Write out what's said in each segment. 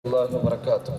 الله وبركاته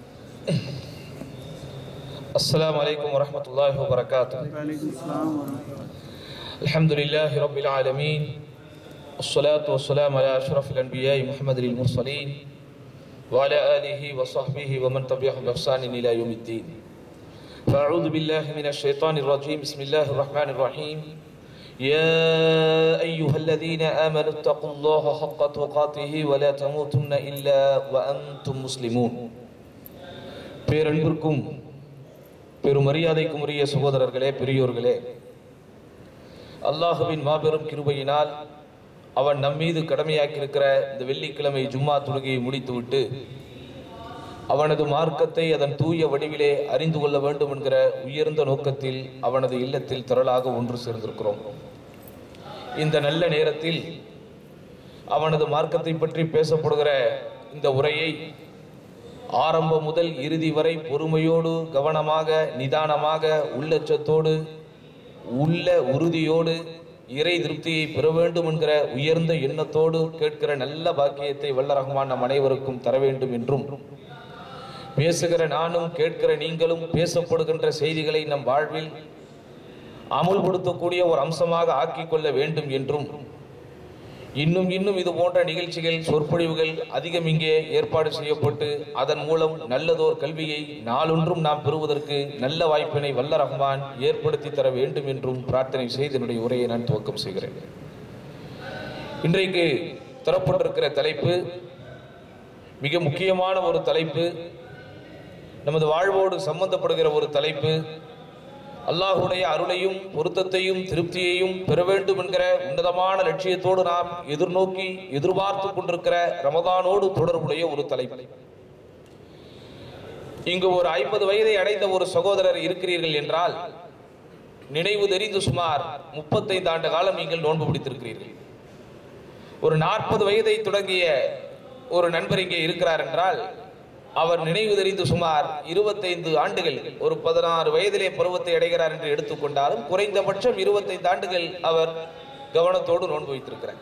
السلام عليكم ورحمة الله وبركاته وعليكم السلام ورحمة الله الحمد لله رب العالمين والصلاة والسلام على أشرف الأنبياء محمد المرسلين وعلى آله وصحبه ومن تبعهم بإحسان إلى يوم الدين فأعوذ بالله من الشيطان الرجيم بسم الله الرحمن الرحيم يا أيها الذين آمنوا اتقوا الله حق تقاته ولا تموتن إلا وأنتم مسلمون பேரன்பிற்கும் பெரும் மரியாதைக்கும் உரிய சகோதரர்களே பெரியோர்களே அல்லாஹுவின் மாபெரும் கிருபையினால் அவன் நம்மீது கடமையாக்கியிருக்கிற இந்த வெள்ளிக்கிழமை ஜும்மா தொழுகையை முடித்துவிட்டு அவனது மார்க்கத்தை அதன் தூய வடிவிலே அறிந்து கொள்ள வேண்டும் என்கிற உயர்ந்த நோக்கத்தில் அவனது இல்லத்தில் திரளாக ஒன்று சேர்ந்திருக்கிறோம் இந்த நல்ல நேரத்தில் அவனது மார்க்கத்தை பற்றி பேசப்படுகிற இந்த உரையை ஆரம்பம் முதல் இறுதி வரை பொறுமையோடு கவனமாக நிதானமாக உள்ளச்சத்தோடு உள்ள உறுதியோடு இறை திருப்தியை பெற வேண்டும் என்கிற உயர்ந்த எண்ணத்தோடு கேட்கிற நல்ல பாக்கியத்தை வல்ல ரஹ்மான் நம் அனைவருக்கும் தர வேண்டும் என்றும் பேசுகிற நானும் கேட்கிற நீங்களும் பேசப்படுகின்ற செய்திகளை நம் வாழ்வில் அமுல்படுத்தக்கூடிய ஒரு அம்சமாக ஆக்கிக் கொள்ள வேண்டும் என்றும் இன்னும் இன்னும் இது போன்ற நிகழ்ச்சிகள் சொற்பொழிவுகள் அதிகம் இங்கே ஏற்பாடு செய்யப்பட்டு அதன் மூலம் நல்லதோர் கல்வியை நாளொன்றும் நாம் பெறுவதற்கு நல்ல வாய்ப்பினை வல்ல ரஹ்மான் ஏற்படுத்தி தர வேண்டும் என்றும் பிரார்த்தனை செய்து என்னுடைய உரையை நான் துவக்கம் செய்கிறேன் இன்றைக்கு தரப்பட்டிருக்கிற தலைப்பு மிக முக்கியமான ஒரு தலைப்பு நமது வாழ்வோடு சம்பந்தப்படுகிற ஒரு தலைப்பு அல்லாஹுடைய அருளையும் பொருத்தத்தையும் திருப்தியையும் பெற வேண்டும் என்கிற உன்னதமான லட்சியத்தோடு நாம் எதிர்நோக்கி எதிர்பார்த்து கொண்டிருக்கிற ரமதானோடு தொடர்புடைய ஒரு தலைப்பு இங்கு ஒரு ஐம்பது வயதை அடைந்த ஒரு சகோதரர் இருக்கிறீர்கள் என்றால் நினைவு தெரிந்து சுமார் முப்பத்தைந்து ஆண்டு காலம் நீங்கள் நோன்பு பிடித்திருக்கிறீர்கள் ஒரு நாற்பது வயதை தொடங்கிய ஒரு நண்பர் இங்கே இருக்கிறார் என்றால் அவர் நினைவு தெரிந்து சுமார் இருபத்தைந்து ஆண்டுகள் ஒரு பதினாறு வயதிலே பருவத்தை அடைகிறார் என்று எடுத்துக்கொண்டாலும் குறைந்தபட்சம் இருபத்தைந்து ஆண்டுகள் அவர் கவனத்தோடு நோன்பு வைத்திருக்கிறார்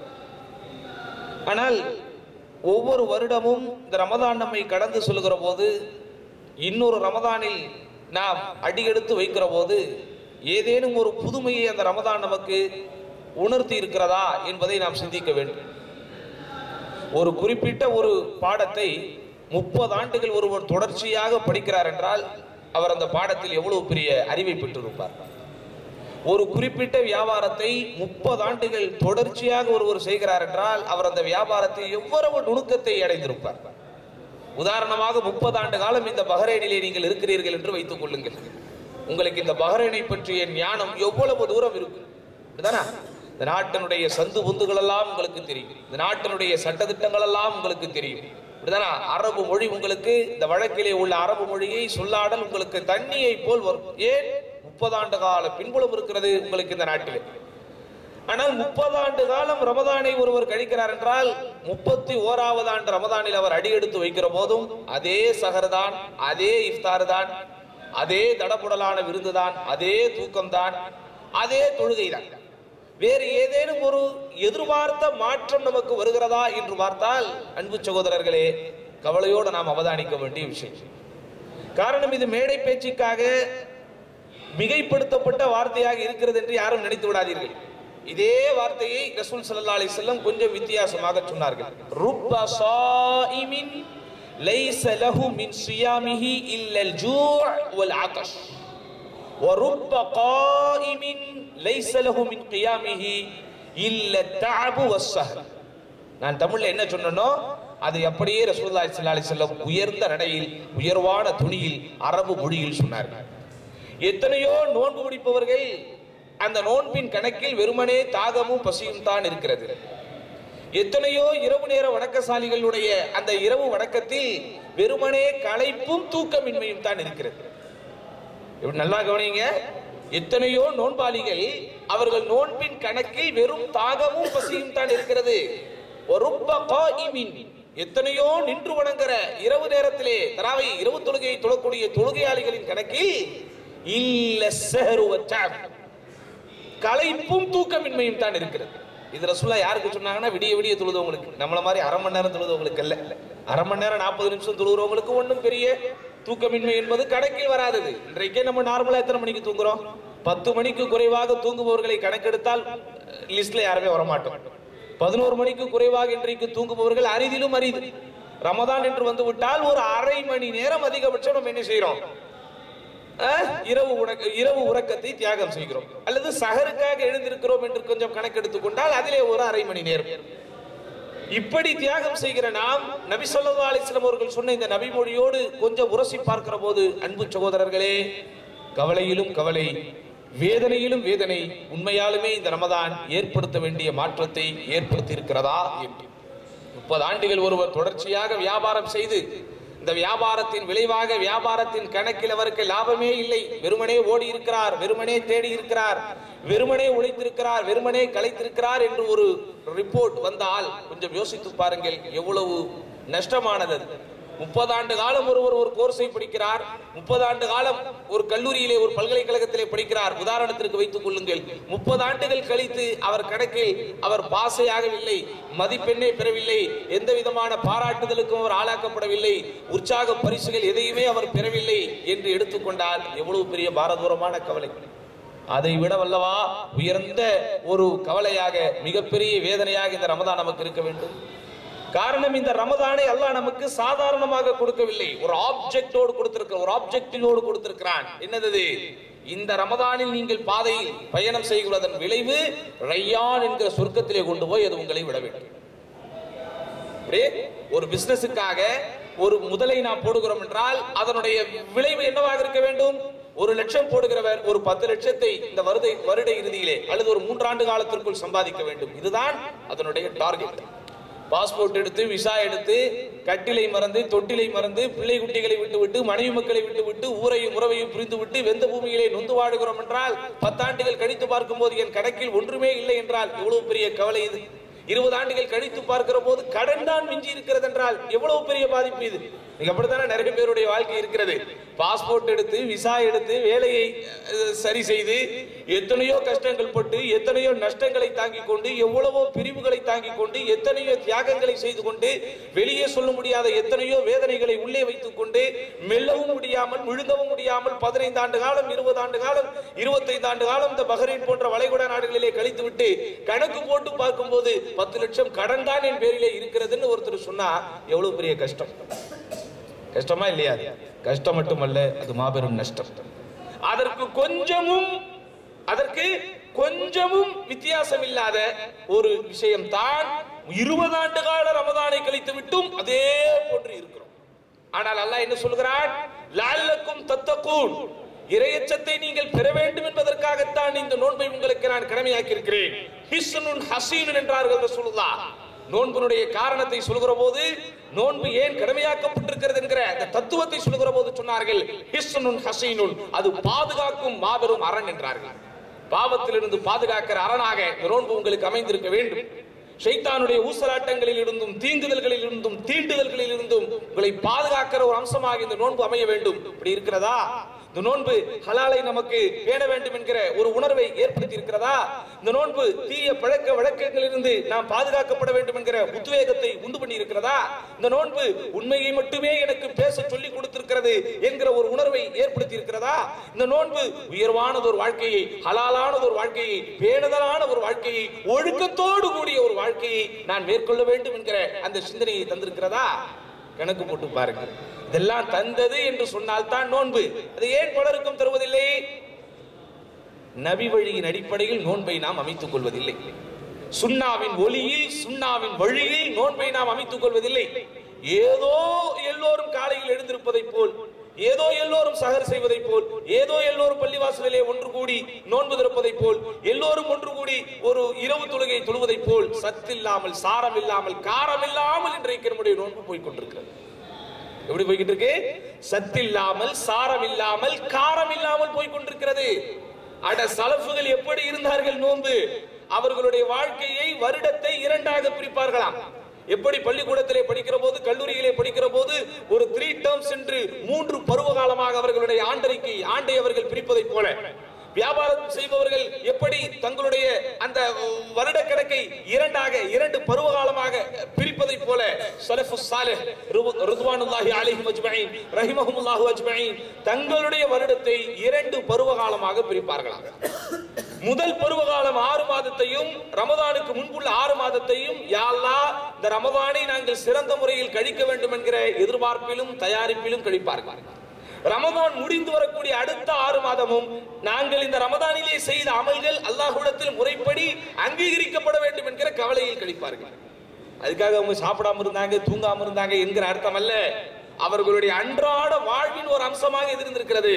ஆனால் ஒவ்வொரு வருடமும் இந்த ரமதான் நம்மை கடந்து சொல்லுகிற போது இன்னொரு ரமதானில் நாம் அடியெடுத்து வைக்கிற போது ஏதேனும் ஒரு புதுமையை அந்த ரமதான் நமக்கு உணர்த்தி இருக்கிறதா என்பதை நாம் சிந்திக்க வேண்டும் ஒரு குறிப்பிட்ட ஒரு பாடத்தை முப்பது ஆண்டுகள் ஒருவர் தொடர்ச்சியாக படிக்கிறார் என்றால் அவர் அந்த பாடத்தில் எவ்வளவு பெரிய அறிவை பெற்றிருப்பார் ஒரு குறிப்பிட்ட வியாபாரத்தை முப்பது ஆண்டுகள் தொடர்ச்சியாக ஒருவர் செய்கிறார் என்றால் அவர் அந்த வியாபாரத்தில் எவ்வளவு நுணுக்கத்தை அடைந்திருப்பார் உதாரணமாக முப்பது ஆண்டு காலம் இந்த பஹ்ரைனிலே நீங்கள் இருக்கிறீர்கள் என்று வைத்துக் கொள்ளுங்கள் உங்களுக்கு இந்த பஹ்ரைனை பற்றிய ஞானம் எவ்வளவு தூரம் இருக்கு அப்படிதானா? இந்த நாட்டினுடைய சந்து புந்துகள் எல்லாம் உங்களுக்கு தெரியும் இந்த நாட்டினுடைய சட்டத்திட்டங்கள் எல்லாம் உங்களுக்கு தெரியும் இப்படிதானா அரபு மொழி உங்களுக்கு இந்த வழக்கிலே உள்ள அரபு மொழியை சொல்லாடல் உங்களுக்கு தண்ணியை போல் வரும் ஏன் முப்பது ஆண்டு கால பின்புலம் இருக்கிறது உங்களுக்கு இந்த நாட்டிலே ஆனால் முப்பது ஆண்டு காலம் ரமதானை ஒருவர் கழிக்கிறார் என்றால் முப்பத்தி ஓராவது ஆண்டு ரமதானில் அவர் அடியெடுத்து வைக்கிற போதும் அதே சகர்தான் அதே இஃப்தார் தான் அதே தடபுடலான விருந்துதான் அதே தூக்கம்தான் அதே தொழுகை தான் வேறு ஏதேனும் ஒரு எதிர்பார்த்த மாற்றம் நமக்கு வருகிறதா என்று பார்த்தால் அன்பு சகோதரர்களே கவலையோடு நாம் அவதானிக்க வேண்டிய விஷயம் காரணம் இது மேடை பேச்சுக்காக மிகைப்படுத்தப்பட்ட வார்த்தையாக இருக்கிறது என்று யாரும் நினைத்து விடாதீர்கள் இதே வார்த்தையை ரசூல் ஸல்லல்லாஹு அலைஹி வஸல்லம் கொஞ்சம் வித்தியாசமாக சொன்னார்கள் ருப்ப ஸாயிமின் லைஸ லஹு மின் சியாமிஹி இல்லல் ஜூ' வல் அத்ஷ் ورب قائم ليس له من قيامه الا التعب والسهر நான் தமிழ்ல என்ன சொன்னனோ அது அப்படியே ரசூலுல்லாஹி ஸல்லல்லாஹு அலைஹி வஸல்லம் உயர்ந்த நடையில் உயர்வான துணியில் அரபு மொழியில் சொன்னார்கள் எத்தனையோ நோன்பு பிடிப்பவர்கள் அந்த நோன்பின் கணக்கில் வெறுமனே தாகமும் பசியும் தான் இருக்கிறது எத்தனையோ இரவு நேர வணக்கசாலிகளுடைய அந்த இரவு வணக்கத்தில் வெறுமனே களைப்பும் தூக்கமின்மையும் தான் இருக்கிறது இப்படி நல்லா கவனிங்க எத்தனையோ நோன்பாளிகள் அவர்கள் நோன்பின் கணக்கில் வெறும் தாகமும் பசியும் தான் இருக்கிறது ஒருப்ப காயிமின் எத்தனையோ நின்று வணங்குற இரவு நேரத்திலே தராவை இரவு தொழுகையை தொழக்கூடிய தொழுகையாளிகளின் கணக்கில் இல்ல சஹரு வச்சாம் களைப்பும் தூக்கமின்மையும் தான் இருக்கிறது இது ரசூல்லா யாருக்கு சொன்னாங்கன்னா விடிய விடிய தொழுதவங்களுக்கு நம்மள மாதிரி அரை மணி நேரம் தொழுதவங்களுக்கு அல்ல அரை மணி நேரம் நாற்பது நிமிஷம் தொழுகிறவங்களுக்கு ஒன்றும் பெரிய தூக்கமின்மை என்பது கணக்கில் வராதது இன்றைக்கே நம்ம நார்மலா எத்தனை மணிக்கு தூங்குறோம் பத்து மணிக்கு குறைவாக தூங்குபவர்களை கணக்கெடுத்தால் லிஸ்ட்ல யாருமே வரமாட்டோம் பதினோரு மணிக்கு குறைவாக இன்றைக்கு தூங்குபவர்கள் அரிதிலும் அரிது ரமதான் என்று வந்து விட்டால் ஒரு அரை மணி நேரம் அதிகபட்சம் நம்ம என்ன செய்யறோம் அஹ், இரவு உறக்க இரவு உறக்கத்தை தியாகம் செய்கிறோம் அல்லது சகருக்காக எழுந்திருக்கிறோம் என்று கொஞ்சம் கணக்கெடுத்துக் கொண்டால் அதிலே ஒரு அரை மணி நேரம் இப்படி தியாகம் செய்கிற நாம் நபி ஸல்லல்லாஹு அலைஹி வஸல்லம் அவர்கள் சொன்ன இந்த நபி மொழியோடு கொஞ்சம் உரசி பார்க்கிற போது அன்பு சகோதரர்களே கவலையிலும் கவலை வேதனையிலும் வேதனை உண்மையாலுமே இந்த ரமதான் ஏற்படுத்த வேண்டிய மாற்றத்தை ஏற்படுத்தி இருக்கிறதா என்று முப்பது ஆண்டுகள் ஒருவர் தொடர்ச்சியாக வியாபாரம் செய்து இந்த வியாபாரத்தின் விளைவாக வியாபாரத்தின் கணக்கில் அவருக்கு லாபமே இல்லை வெறுமனே ஓடி இருக்கிறார் வெறுமனே தேடி இருக்கிறார் வெறுமனே உழைத்திருக்கிறார் வெறுமனே கலைத்திருக்கிறார் என்று ஒரு ரிப்போர்ட் வந்தால் கொஞ்சம் யோசித்து பாருங்கள் எவ்வளவு நஷ்டமானது அது முப்பது ஆண்டு காலம் ஒருவர் ஒரு கோர்ஸை படிக்கிறார் முப்பது ஆண்டு காலம் ஒரு கல்லூரியிலே ஒரு பல்கலைக்கழகத்திலே படிக்கிறார் உதாரணத்திற்கு வைத்துக் கொள்ளுங்கள் முப்பது ஆண்டுகள் கழித்து அவர் கணக்கில் அவர் பாஸே ஆகவில்லை மதிப்பெண்ணே பெறவில்லை எந்த விதமான பாராட்டுதலுக்கும் அவர் ஆளாக்கப்படவில்லை உற்சாக பரிசுகள் எதையுமே அவர் பெறவில்லை என்று எடுத்துக்கொண்டால் எவ்வளவு பெரிய பாரதூரமான கவலை அதை விட வல்லவா உயர்ந்த ஒரு கவலையாக மிகப்பெரிய வேதனையாக இந்த ரமதான் நமக்கு இருக்க வேண்டும் காரணம் இந்த ரமதானை அல்லாஹ் நமக்கு சாதாரணமாக கொடுக்கவில்லை ஒரு ஆப்ஜெக்டோடு கொடுத்திருக்க ஒரு ஆப்ஜெக்டினோடு கொடுத்திருக்கிறான் என்னது அது? இந்த ரமதானில் நீங்கள் பாதையில் பயணம் செய்வதன் விளைவு ரையான் என்கிற சொர்க்கத்திலே கொண்டு போய் அது உங்களை விட வேண்டும் அப்படியே ஒரு பிசினஸுக்காக ஒரு முதலை நாம் போடுகிறோம் என்றால் அதனுடைய விளைவு என்னவாக இருக்க வேண்டும் ஒரு லட்சம் போடுகிறவர் ஒரு பத்து லட்சத்தை இந்த வருட வருட இறுதியிலே அல்லது ஒரு மூன்றாண்டு காலத்திற்குள் சம்பாதிக்க வேண்டும் இதுதான் அதனுடைய டார்கெட் பாஸ்போர்ட் எடுத்து விசா எடுத்து கட்டிலை மறந்து தொட்டிலை மறந்து பிள்ளை குட்டிகளை விட்டு விட்டு மனைவி மக்களை விட்டு விட்டு ஊரையும் உறவையும் புரிந்து விட்டு வெந்த பூமியிலே நொந்து வாடுகிறோம் என்றால் பத்தாண்டுகள் கழித்து பார்க்கும்போது என் கணக்கில் ஒன்றுமே இல்லை என்றால் எவ்வளவு பெரிய கவலை இது இருபது ஆண்டுகள் கழித்து பார்க்கிற போது கடன் தான் மிஞ்சி இருக்கிறது என்றால் எவ்வளவு பெரிய பாதிப்பு இது நீங்க அப்படித்தானே நிறைய பேருடைய வாழ்க்கை இருக்கிறது பாஸ்போர்ட் எடுத்து விசா எடுத்து வேலையை அஹ், சரி செய்து எத்தனையோ கஷ்டங்கள் பட்டு எத்தனையோ நஷ்டங்களை தாங்கிக் கொண்டு எவ்வளவோ பிரிவுகளை தாங்கிக் கொண்டு எத்தனையோ தியாகங்களை செய்து கொண்டு வெளியே சொல்ல முடியாத எத்தனையோ வேதனைகளை உள்ளே வைத்துக் கொண்டு மெல்லவும் முடியாமல் விழுங்கவும் முடியாமல் பதினைந்து ஆண்டு காலம் இருபது ஆண்டு காலம் இருபத்தைந்து ஆண்டு காலம் இந்த பஹ்ரைன் போன்ற வளைகுடா நாடுகளிலே கழித்து விட்டு கணக்கு போட்டு பார்க்கும்போது பத்து லட்சம் கடன் தான் என் பேரிலே இருக்கிறதுன்னு ஒருத்தர் சொன்னா எவ்வளவு பெரிய கஷ்டம் கஷ்டமா இல்லையா அது? கஷ்டம் மட்டுமல்ல அது மாபெரும் நஷ்டம் அதற்கு கொஞ்சமும் அதற்கு கொஞ்சமும் வித்தியாசம் இல்லாத ஒரு விஷயம் தான் இருபது ஆண்டு கால ரமதானை கழித்து விட்டும் அதே போன்று இருக்கிறோம் ஆனால் அல்லாஹ் என்ன சொல்கிறான் லால்லக்கும் தத்தக்கூன் இரையச்சத்தை நீங்கள் பெற வேண்டும் என்பதற்காகத்தான் இந்த நோன்பை உங்களுக்கு நான் கடமையாக்கி இருக்கிறேன் ஹிஸ்னுன் ஹசீனுன் என்றார்கள் ரசூலுல்லாஹ் நோன்பினுடைய காரணத்தை சொல்கிற போது நோன்பு ஏன் கடமையாக்கப்பட்டிருக்கிறது என்கிற அந்த தத்துவத்தை சொல்கிற போது சொன்னார்கள் ஹிஸ்னுன் ஹசீனுன் அது பாதுகாக்கும் மாபெரும் அரண் என்றார்கள் பாவத்திலிருந்து பாதுகாக்கிற அரணாக இந்த நோன்பு உங்களுக்கு அமைந்திருக்க வேண்டும் ஷைத்தானுடைய ஊசலாட்டங்களில் இருந்தும் தீங்குதல்களில் இருந்தும் தீண்டுதல்களில் இருந்தும் உங்களை பாதுகாக்கிற ஒரு அம்சமாக இந்த நோன்பு அமைய வேண்டும் இப்படி இருக்கிறதா இந்த நோன்பு ஹலாலை நமக்கு பேண வேண்டும் என்கிற ஒரு உணர்வை ஏற்படுத்தி இருக்கிறதா இந்த நோன்பு தீய பழக்க வழக்கங்களிலிருந்து நாம் பாதுகாக்கப்பட வேண்டும் என்கிற உத்வேகத்தை உண்டு பண்ணி இருக்கிறதா இந்த நோன்பு உண்மையை மட்டுமே எனக்கு பேச சொல்லி கொடுத்திருக்கிறது என்கிற ஒரு உணர்வை ஏற்படுத்தி இருக்கிறதா இந்த நோன்பு உயர்வானது ஒரு வாழ்க்கையை ஹலாலானது ஒரு வாழ்க்கையை பேணுதலான ஒரு வாழ்க்கையை ஒழுக்கத்தோடு கூடிய ஒரு வாழ்க்கையை நான் மேற்கொள்ள வேண்டும் என்கிற அந்த சிந்தனையை தந்திருக்கிறதா கணக்கு போட்டு பாருங்க இதெல்லாம் தந்தது என்று சொன்னால் தான் நோன்பு அது ஏன் பலருக்கும் தருவதில்லை நபி வழியின் அடிப்படையில் நோன்பை நாம் அமைத்துக் கொள்வதில்லை சுண்ணாவின் ஒளியில் சுண்ணாவின் வழியில் நோன்பை நாம் அமைத்துக் கொள்வதில்லை ஏதோ எல்லோரும் காலையில் எழுந்திருப்பதைப் போல் ஏதோ எல்லோரும் சகர் செய்வதைப் போல் ஏதோ எல்லோரும் பள்ளிவாசலிலே ஒன்று கூடி நோன்பு திறப்பதைப் போல் எல்லோரும் ஒன்று கூடி ஒரு இரவு தொழுகை தொழுவதைப் போல் சத்தில்லாமல் சாரம் இல்லாமல் காரம் இல்லாமல் இன்றைக்கு நம்முடைய நோன்பு போய் கொண்டிருக்கிறது எப்படி போய்கிட்டு இருக்கு சத்தில்லாமல் சாரம் இல்லாமல் காரம் இல்லாமல் போய் கொண்டிருக்கிறது அட சலஃபுகள் எப்படி இருந்தார்கள் நோன்பு அவர்களுடைய வாழ்க்கையை வருடத்தை இரண்டாக பிரிப்பார்களாம் எப்படி பள்ளிக்கூடத்திலே படிக்கிற போது கல்லூரியிலே படிக்கிற போது ஒரு த்ரீ டேர்ம்ஸ் என்று மூன்று பருவ காலமாக அவர்களுடைய ஆண்டறிக்கை ஆண்டை அவர்கள் பிரிப்பதைப் போல வியாபாரம் செய்பவர்கள் எப்படி தங்களுடைய அந்த வருட கணக்கை இரண்டாக இரண்டு பருவ காலமாக பிரிப்பதைப் போல ஸலஃபு ஸாலிஹ் ருது- ரிதுவானுல்லாஹி அலைஹிம் அஜ்மஈன் ரஹிமஹுமுல்லாஹு அஜ்மஈன் தங்களுடைய வருடத்தை இரண்டு பருவகாலமாக பிரிப்பார்களாம் முதல் பருவகாலம் ஆறு மாதத்தையும் ரமதானுக்கு முன்புள்ள ஆறு மாதத்தையும் யா அல்லாஹ் இந்த ரமதானை நாங்கள் சிறந்த முறையில் கழிக்க வேண்டும் என்கிற எதிர்பார்ப்பிலும் தயாரிப்பிலும் கழிப்பார்கள் ரமதான் முடிந்து வரக்கூடிய அடுத்த ஆறு மாதமும் நாங்கள் இந்த ரமதானிலே செய்த அமல்கள் அல்லாஹ்விடத்தில் முறைப்படி அங்கீகரிக்கப்பட வேண்டும் என்கிற கவலையில் கழிப்பார்கள் அதுக்காக அவங்க சாப்பிடாம இருந்தாங்க தூங்காம இருந்தாங்க என்கிற அர்த்தம் அல்ல அவர்களுடைய அன்றாட வாழ்வின் ஒரு அம்சமாக இது இருந்திருக்கிறது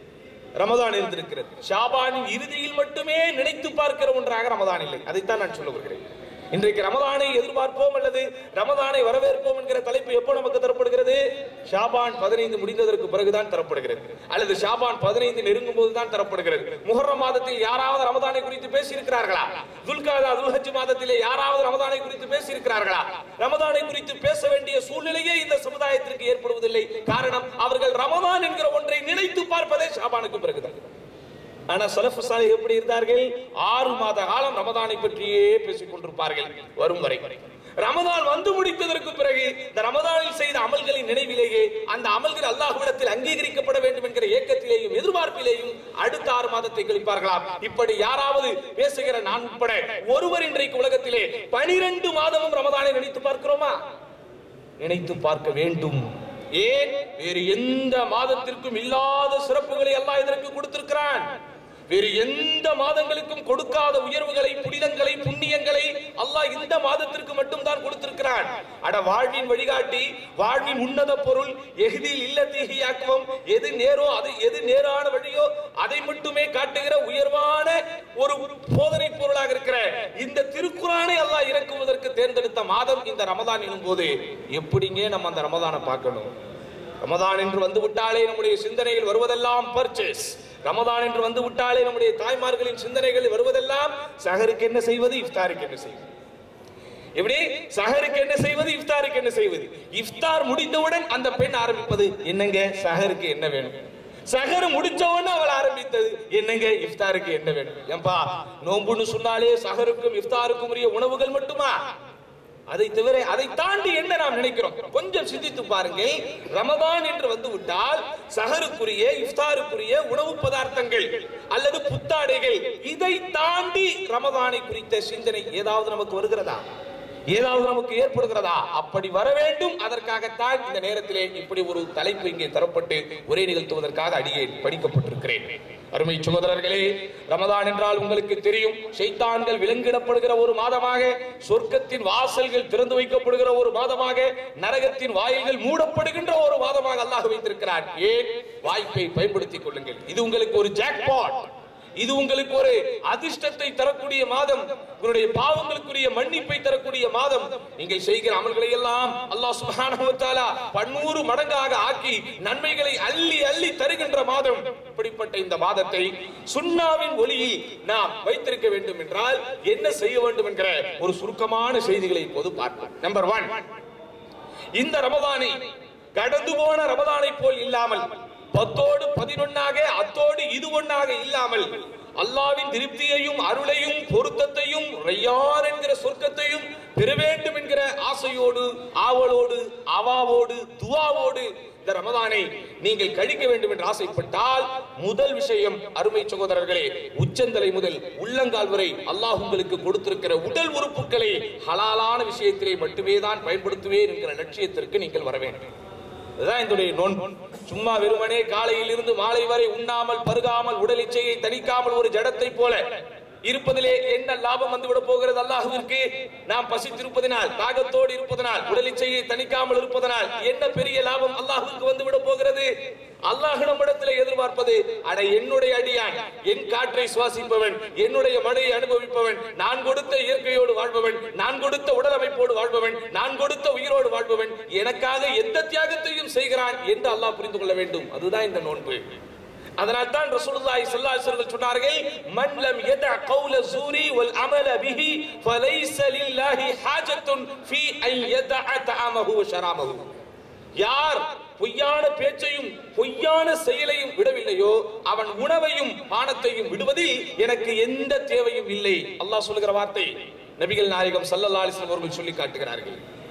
ரமதான் இருந்திருக்கிறது ஷாபானின் இறுதியில் மட்டுமே நினைத்து பார்க்கிற ஒன்றாக ரமதான் இல்லை அதைத்தான் நான் சொல்ல வருகிறேன் இன்றைக்கு ரமதானை எதிர்பார்ப்போம் அல்லது ரமதானை வரவேற்போம் என்கிற தலைப்பு எப்போ நமக்கு தரப்படுகிறது ஷாபான் பதினைந்து முடிந்ததற்கு பிறகுதான் தரப்படுகிறது அல்லது ஷாபான் பதினைந்து நெருங்கும் போதுதான் தரப்படுகிறது முஹர்ரம் மாதத்தில் யாராவது ரமதானை குறித்து பேசியிருக்கிறார்களா துல்காதா துல்ஹஜ் மாதத்திலே யாராவது ரமதானை குறித்து பேசியிருக்கிறார்களா ரமதானை குறித்து பேச வேண்டிய சூழ்நிலையே இந்த சமுதாயத்திற்கு ஏற்படுவதில்லை காரணம் அவர்கள் ரமதான் என்கிற ஒன்றை நினைத்து பார்ப்பதே ஷாபானுக்கு பிறகுதான் ஆனா சலஃபு சாலிஹ் எப்படி இருந்தார்கள் ஆறு மாத காலம் ரமதானை பற்றியே பேசிக் கொண்டிருப்பார்கள் வரும் வரை ரமதான் வந்து முடித்ததற்கு பிறகு இந்த ரமதானில் செய்த அமல்களின் நினைவிலேயே அந்த அமல்கள் அல்லாஹ்விடத்தில் அங்கீகரிக்கப்பட வேண்டும் என்கிற ஏக்கத்திலேயும் எதிர்பார்ப்பிலேயும் அடுத்த ஆறு மாதத்தை கழிப்பார்களாம் இப்படி யாராவது பேசுகிற நான் உட்பட ஒருவர் இன்றைக்கு உலகத்திலே பனிரெண்டு மாதமும் ரமதானை நினைத்து பார்க்கிறோமா நினைத்து பார்க்க வேண்டும் ஏன் வேறு எந்த மாதத்திற்கும் இல்லாத சிறப்புகளை அல்லாஹ் இதற்கு கொடுத்திருக்கிறான் வேறு எந்த மாதங்களுக்கும் கொடுக்காத உயர்வுகளை புனிதங்களை புண்ணியங்களை அல்லாஹ் இந்த மாதத்திற்கு மட்டும் தான் கொடுத்திருக்கிறான் அட வாழ்வின் வழிகாட்டி வாழ்வின் உன்னத பொருள் எகுதியில் இல்ல தீகியாக்குவம் எது நேரோ அது எது நேரான வழியோ அதை மட்டுமே காட்டுகிற உயர்வான ஒரு போதனை பொருளாக இருக்கிற இந்த திருக்குறானை அல்லாஹ் இறக்குவதற்கு தேர்ந்தெடுத்த மாதம் இந்த ரமதான் எனும் போது எப்படிங்க நம்ம அந்த ரமதானை பார்க்கணும் ரமதான் என்று வந்து விட்டாலே நம்முடைய சிந்தனையில் வருவதெல்லாம் பர்ச்சேஸ் ரமதான் என்று வந்து விட்டாலே நம்முடைய தாய்மார்களின் சிந்தனைகள் வருவதெல்லாம் சஹருக்கு என்ன செய்வது இஃப்தாருக்கு என்ன செய்வது எப்படி சஹருக்கு என்ன செய்வது இஃப்தாருக்கு என்ன செய்வது இஃப்தார் முடிந்தவுடன் அந்த பெண் ஆரம்பிப்பது என்னங்க சஹருக்கு என்ன வேணும் சஹர் முடிச்ச உடனே அவள் ஆரம்பித்தது என்னங்க இஃப்தாருக்கு என்ன வேணும் ஏன்பா நோம்புன்னு சொன்னாலே சஹருக்கும் இஃப்தாருக்கும் உரிய உணவுகள் மட்டுமா அதை தவிர அதை தாண்டி என்ன நாம் நினைக்கிறோம் கொஞ்சம் சிந்தித்து பாருங்கள் ரமதான் என்று வந்து விட்டால் சஹருக்குரிய இஃப்தாருக்குரிய உணவு பதார்த்தங்கள் அல்லது புத்தாடைகள் இதை தாண்டி ரமதானை குறித்த சிந்தனை ஏதாவது நமக்கு வருகிறதா ஏதாவது நமக்கு ஏற்படுகிறதா அப்படி வர வேண்டும் அதற்காகத்தான் இந்த நேரத்திலே இப்படி ஒரு தலைப்பு இங்கே தரப்பட்டு உரை நிகழ்த்துவதற்காக அடியே படிக்கப்பட்டிருக்கிறேன் அருமை சகோதரர்களே ரமதான் என்றால் உங்களுக்கு தெரியும் ஷைத்தான்கள் விலங்கிடப்படுகிற ஒரு மாதமாக சொர்க்கத்தின் வாசல்கள் திறந்து வைக்கப்படுகிற ஒரு மாதமாக நரகத்தின் வாயில்கள் மூடப்படுகின்ற ஒரு மாதமாக அல்லாஹ் வைத்திருக்கிறார் ஏன் வாய்ப்பை பயன்படுத்திக் கொள்ளுங்கள் இது உங்களுக்கு ஒரு ஜாக்பாட் இது உங்களுக்கு ஒரு அதிர்ஷ்டத்தை தரக்கூடிய மாதம் உங்களுடைய பாவங்களுக்குரிய மன்னிப்பை தரக்கூடிய மாதம் நீங்கள் செய்கிற அமல்களை எல்லாம் அல்லாஹ் சுப்ஹானஹு வ தஆலா பன்நூறு மடங்காக ஆக்கி நன்மைகளை அள்ளி அள்ளி தருகின்ற மாதம் இப்படிப்பட்ட இந்த மாதத்தை சுன்னாவின் ஒளியில் நாம் வைத்திருக்க வேண்டும் என்றால் என்ன செய்ய வேண்டும் என்கிற ஒரு சுருக்கமான செய்திகளை இப்போது பார்ப்போம் நம்பர் ஒன் இந்த ரமதானை கடந்து போன ரமதானை போல் இல்லாமல் பத்தோடு பதினொன்னாக அத்தோடு இது ஒன்னாக இல்லாமல் அல்லாவின் திருப்தியையும் அருளையும் பொருத்தத்தையும் ரையான் என்கிற சொர்க்கத்தையும் பெற வேண்டும் என்கிற ஆசையோடு ஆவலோடு அவாவோடு துவாவோடு இந்த ரமதானை நீங்கள் கழிக்க வேண்டும் என்று ஆசைப்பட்டால் முதல் விஷயம் அருமை சகோதரர்களே உச்சந்தலை முதல் உள்ளங்கால் வரை அல்லாஹ் உங்களுக்கு கொடுத்திருக்கிற உடல் உறுப்புகளை ஹலாலான விஷயத்திலே மட்டுமே தான் பயன்படுத்துவேன் என்கிற லட்சியத்திற்கு நீங்கள் வர வேண்டும் இதுதான் என்னுடைய நோன்பு சும்மா வெறுமனே காலையில் இருந்து மாலை வரை உண்ணாமல் பருகாமல் உடல் இச்சையை தணிக்காமல் ஒரு ஜடத்தை போல இருப்பதிலே என்ன லாபம் வந்துவிட போகிறது அல்லாஹுவிற்கு நாம் பசித்திருப்பதனால் தாகத்தோடு இருப்பதனால் உடல் இச்சையை தணிக்காமல் இருப்பதனால் என்ன பெரிய லாபம் அல்லாஹுக்கு வந்துவிட போகிறது அல்லாஹ் நம்மிடத்தில் எதிர்பார்ப்பது அட என்னுடைய அடியான் என் காற்றை சுவாசிப்பவன் என்னுடைய மழையை அனுபவிப்பவன் நான் கொடுத்த இயற்கையோடு வாழ்பவன் நான் கொடுத்த உடல் அமைப்போடு வாழ்பவன் நான் கொடுத்த உயிரோடு வாழ்பவன் எனக்காக எந்த தியாகத்தையும் செய்கிறான் என்று அல்லாஹ் புரிந்து கொள்ள வேண்டும் அதுதான் இந்த நோன்பு அதனால் தான் ரசூலுல்லாஹி ஸல்லல்லாஹு அலைஹி வஸல்லம் சொன்னார்கள் மன் லம் யதா கௌல ஸூரி வல் அமல பிஹி ஃபலைஸ லில்லாஹி ஹாஜத்துன் ஃபீ அன் யதா தஅமஹு வ ஷராமஹு யார் பொய்யான பேச்சையும் பொய்யான செயலையும் விடவில்லையோ அவன் உணவையும் பானத்தையும் விடுவதில் எனக்கு எந்த தேவையும் இல்லை அல்லாஹ் சொல்லுகிற வார்த்தை நபிகள் நாயகம் ஸல்லல்லாஹு அலைஹி வஸல்லம் அவர்கள் சொல்லி காட்டுகிறார்கள்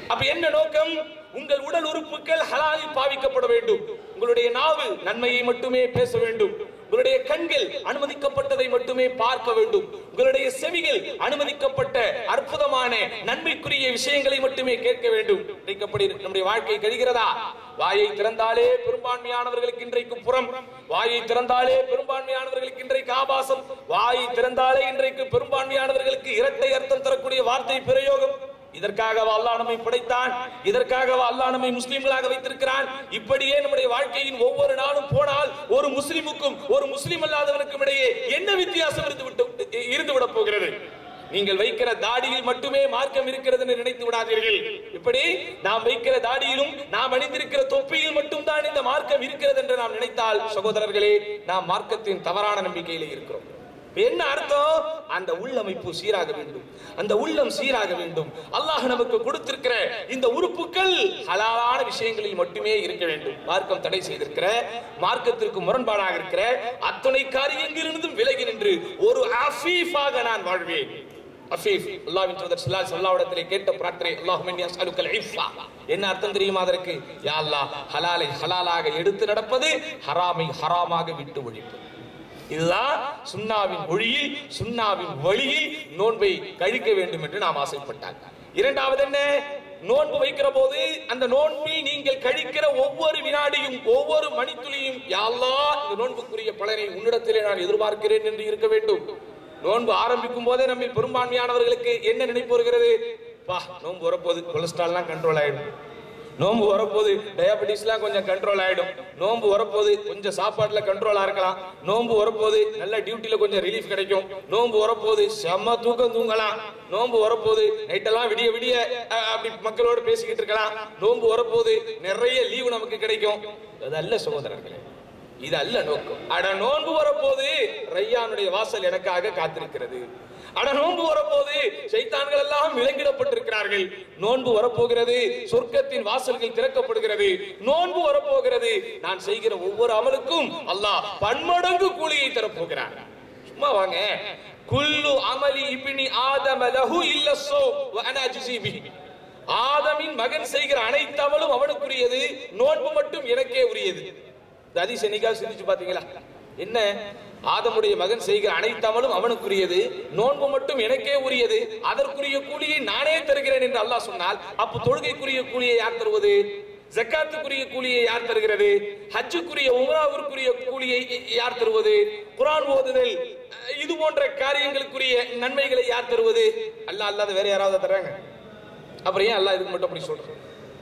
அப்ப என்ன நோக்கம் உங்கள் உடல் உறுப்புகள் ஹலாலில் பாவிக்கப்பட வேண்டும் உங்களுடைய நாவு நன்மையை மட்டுமே பேச வேண்டும் உங்களுடைய கண்கள் அனுமதிக்கப்பட்டதை மட்டுமே பார்க்க வேண்டும் உங்களுடைய செவிகள் அனுமதிக்கப்பட்ட அற்புதமான நன்மைக்குரிய விஷயங்களை மட்டுமே கேட்க வேண்டும் இன்றைக்கு அப்படி நம்முடைய வாழ்க்கை கழிகிறதா வாயை திறந்தாலே பெரும்பான்மையானவர்களுக்கு இன்றைக்கு புறம் வாயை திறந்தாலே பெரும்பான்மையானவர்களுக்கு இன்றைக்கு ஆபாசம் வாயை திறந்தாலே இன்றைக்கு பெரும்பான்மையானவர்களுக்கு இரட்டை அர்த்தம் தரக்கூடிய வார்த்தை பிரயோகம் இதற்காகவா அல்லாஹ் நம்மை படைத்தான் இதற்காகவா அல்லாஹ் நம்மை முஸ்லிம்களாக வைத்திருக்கிறான் இப்படியே நம்முடைய வாழ்க்கையின் ஒவ்வொரு நாளும் போனால் ஒரு முஸ்லிமுக்கும் ஒரு முஸ்லிம் அல்லாதவனுக்கும் இடையே என்ன வித்தியாசம் இருந்து விட்டு இருந்து விட போகிறது நீங்கள் வைக்கிற தாடியில் மட்டுமே மார்க்கம் இருக்கிறது என்று நினைத்து விடாதீர்கள் இப்படி நாம் வைக்கிற தாடியிலும் நாம் அணிந்திருக்கிற தொப்பியில் மட்டும் தான் இந்த மார்க்கம் இருக்கிறது என்று நாம் நினைத்தால் சகோதரர்களே நாம் மார்க்கத்தின் தவறான நம்பிக்கையிலே இருக்கிறோம் இப்ப என்ன அர்த்தம் அந்த உள்ளமைப்பு சீராக வேண்டும் அந்த உள்ளம் சீராக வேண்டும் அல்லாஹ் நமக்கு கொடுத்திருக்கிற இந்த உறுப்புகள் ஹலாலான விஷயங்களில் மட்டுமே இருக்க வேண்டும் மார்க்கம் தடை செய்திருக்கிற மார்க்கத்திற்கு முரண்பாடாக இருக்கிற அத்தனை காரியங்களிலிருந்தும் விலகி நின்று ஒரு அஃபீஃபாக நான் வாழ்வேன் அஃபீஃப் அல்லாஹ்வின் தூதர் ஸல்லல்லாஹு அலைஹி வஸல்லம் இடத்திலே கேட்ட பிரார்த்தனை அல்லாஹும்ம இன்னி அஸ்அலுக்கல் இஃபா என்ன அர்த்தம் தெரியுமா அதற்கு யா அல்லாஹ் ஹலாலை ஹலாலாக எடுத்து நடப்பது ஹராமை ஹராமாக விட்டு ஒழிப்பது இதுதான் சுண்ணாவின் மொழியில் சுண்ணாவின் வழியில் நோன்பை கழிக்க வேண்டும் என்று நாம் ஆசைப்பட்டார் இரண்டாவது என்ன நோன்பு வைக்கிற போது அந்த நோன்பில் நீங்கள் கழிக்கிற ஒவ்வொரு வினாடியும் ஒவ்வொரு மணித்துளியும் யாழ்லா இந்த நோன்புக்குரிய பலனை உன்னிடத்திலே நான் எதிர்பார்க்கிறேன் என்று இருக்க வேண்டும் நோன்பு ஆரம்பிக்கும் போதே நம்ம பெரும்பான்மையானவர்களுக்கு என்ன நினைப்பு வருகிறது பா நோன்பு வரப்போகுது கொலஸ்ட்ரால்லாம் கண்ட்ரோல் ஆயிடும் நோன்பு வரப்போது டயபெட்டிஸ்லாம் கொஞ்சம் கண்ட்ரோல் ஆயிடும் நோன்பு வரப்போது கொஞ்சம் சாப்பாட்டுல கண்ட்ரோலா இருக்கலாம் நோன்பு வரப்போது நல்ல டியூட்டில கொஞ்சம் ரிலீஃப் கிடைக்கும் நோன்பு வரப்போது செம்ம தூக்கம் தூங்கலாம் நோன்பு வரப்போது நைட்டெல்லாம் விடிய விடிய அஹ், அப்படி மக்களோட பேசிக்கிட்டு இருக்கலாம் நோன்பு வரப்போது நிறைய லீவு நமக்கு கிடைக்கும் அதல்ல சகோதரர்களே இது அல்ல நோக்கம் அட நோன்பு வரப்போது ரையானுடைய வாசல் எனக்காக காத்திருக்கிறது அட நோன்பு வரப்போது சைத்தான்கள் எல்லாம் விலங்கிடப்பட்டிருக்கிறார்கள் நோன்பு வரப்போகிறது சொர்க்கத்தின் வாசல்கள் திறக்கப்படுகிறது நோன்பு வரப்போகிறது நான் செய்கிற ஒவ்வொரு அமலுக்கும் அல்லாஹ் பன்மடங்கு கூலியை தரப்போகிறான் சும்மா வாங்க குல்லு அமலி இப்னி ஆதம லஹு இல்ல ஸோ வ அனா அஜ்ஸி பிஹி ஆதமின் மகன் செய்கிற அனைத்து அமலும் அவனுக்குரியது நோன்பு மட்டும் எனக்கே உரியது இந்த அதிச என்னைக்காவது சிந்திச்சு பாத்தீங்களா என்ன ஆதமுடைய மகன் செய்கிற அனைத்து அமலும் அவனுக்குரியது நோன்பு மட்டும் எனக்கே உரியது அதற்குரிய கூலியை நானே தருகிறேன் என்று அல்லாஹ் சொன்னால் அப்ப தொழுகைக்குரிய கூலியை யார் தருவது ஜக்காத்துக்குரிய கூலியை யார் தருகிறது ஹஜ்ஜுக்குரிய உம்ராவிற்குரிய கூலியை யார் தருவது குர்ஆன் ஓதுதல் அஹ், இது போன்ற காரியங்களுக்குரிய நன்மைகளை யார் தருவது அல்லாஹ் அல்லாத வேற யாராவது தர்றாங்க அப்புறம் ஏன் அல்லாஹ் இதுக்கு மட்டும் அப்படி சொல்றான்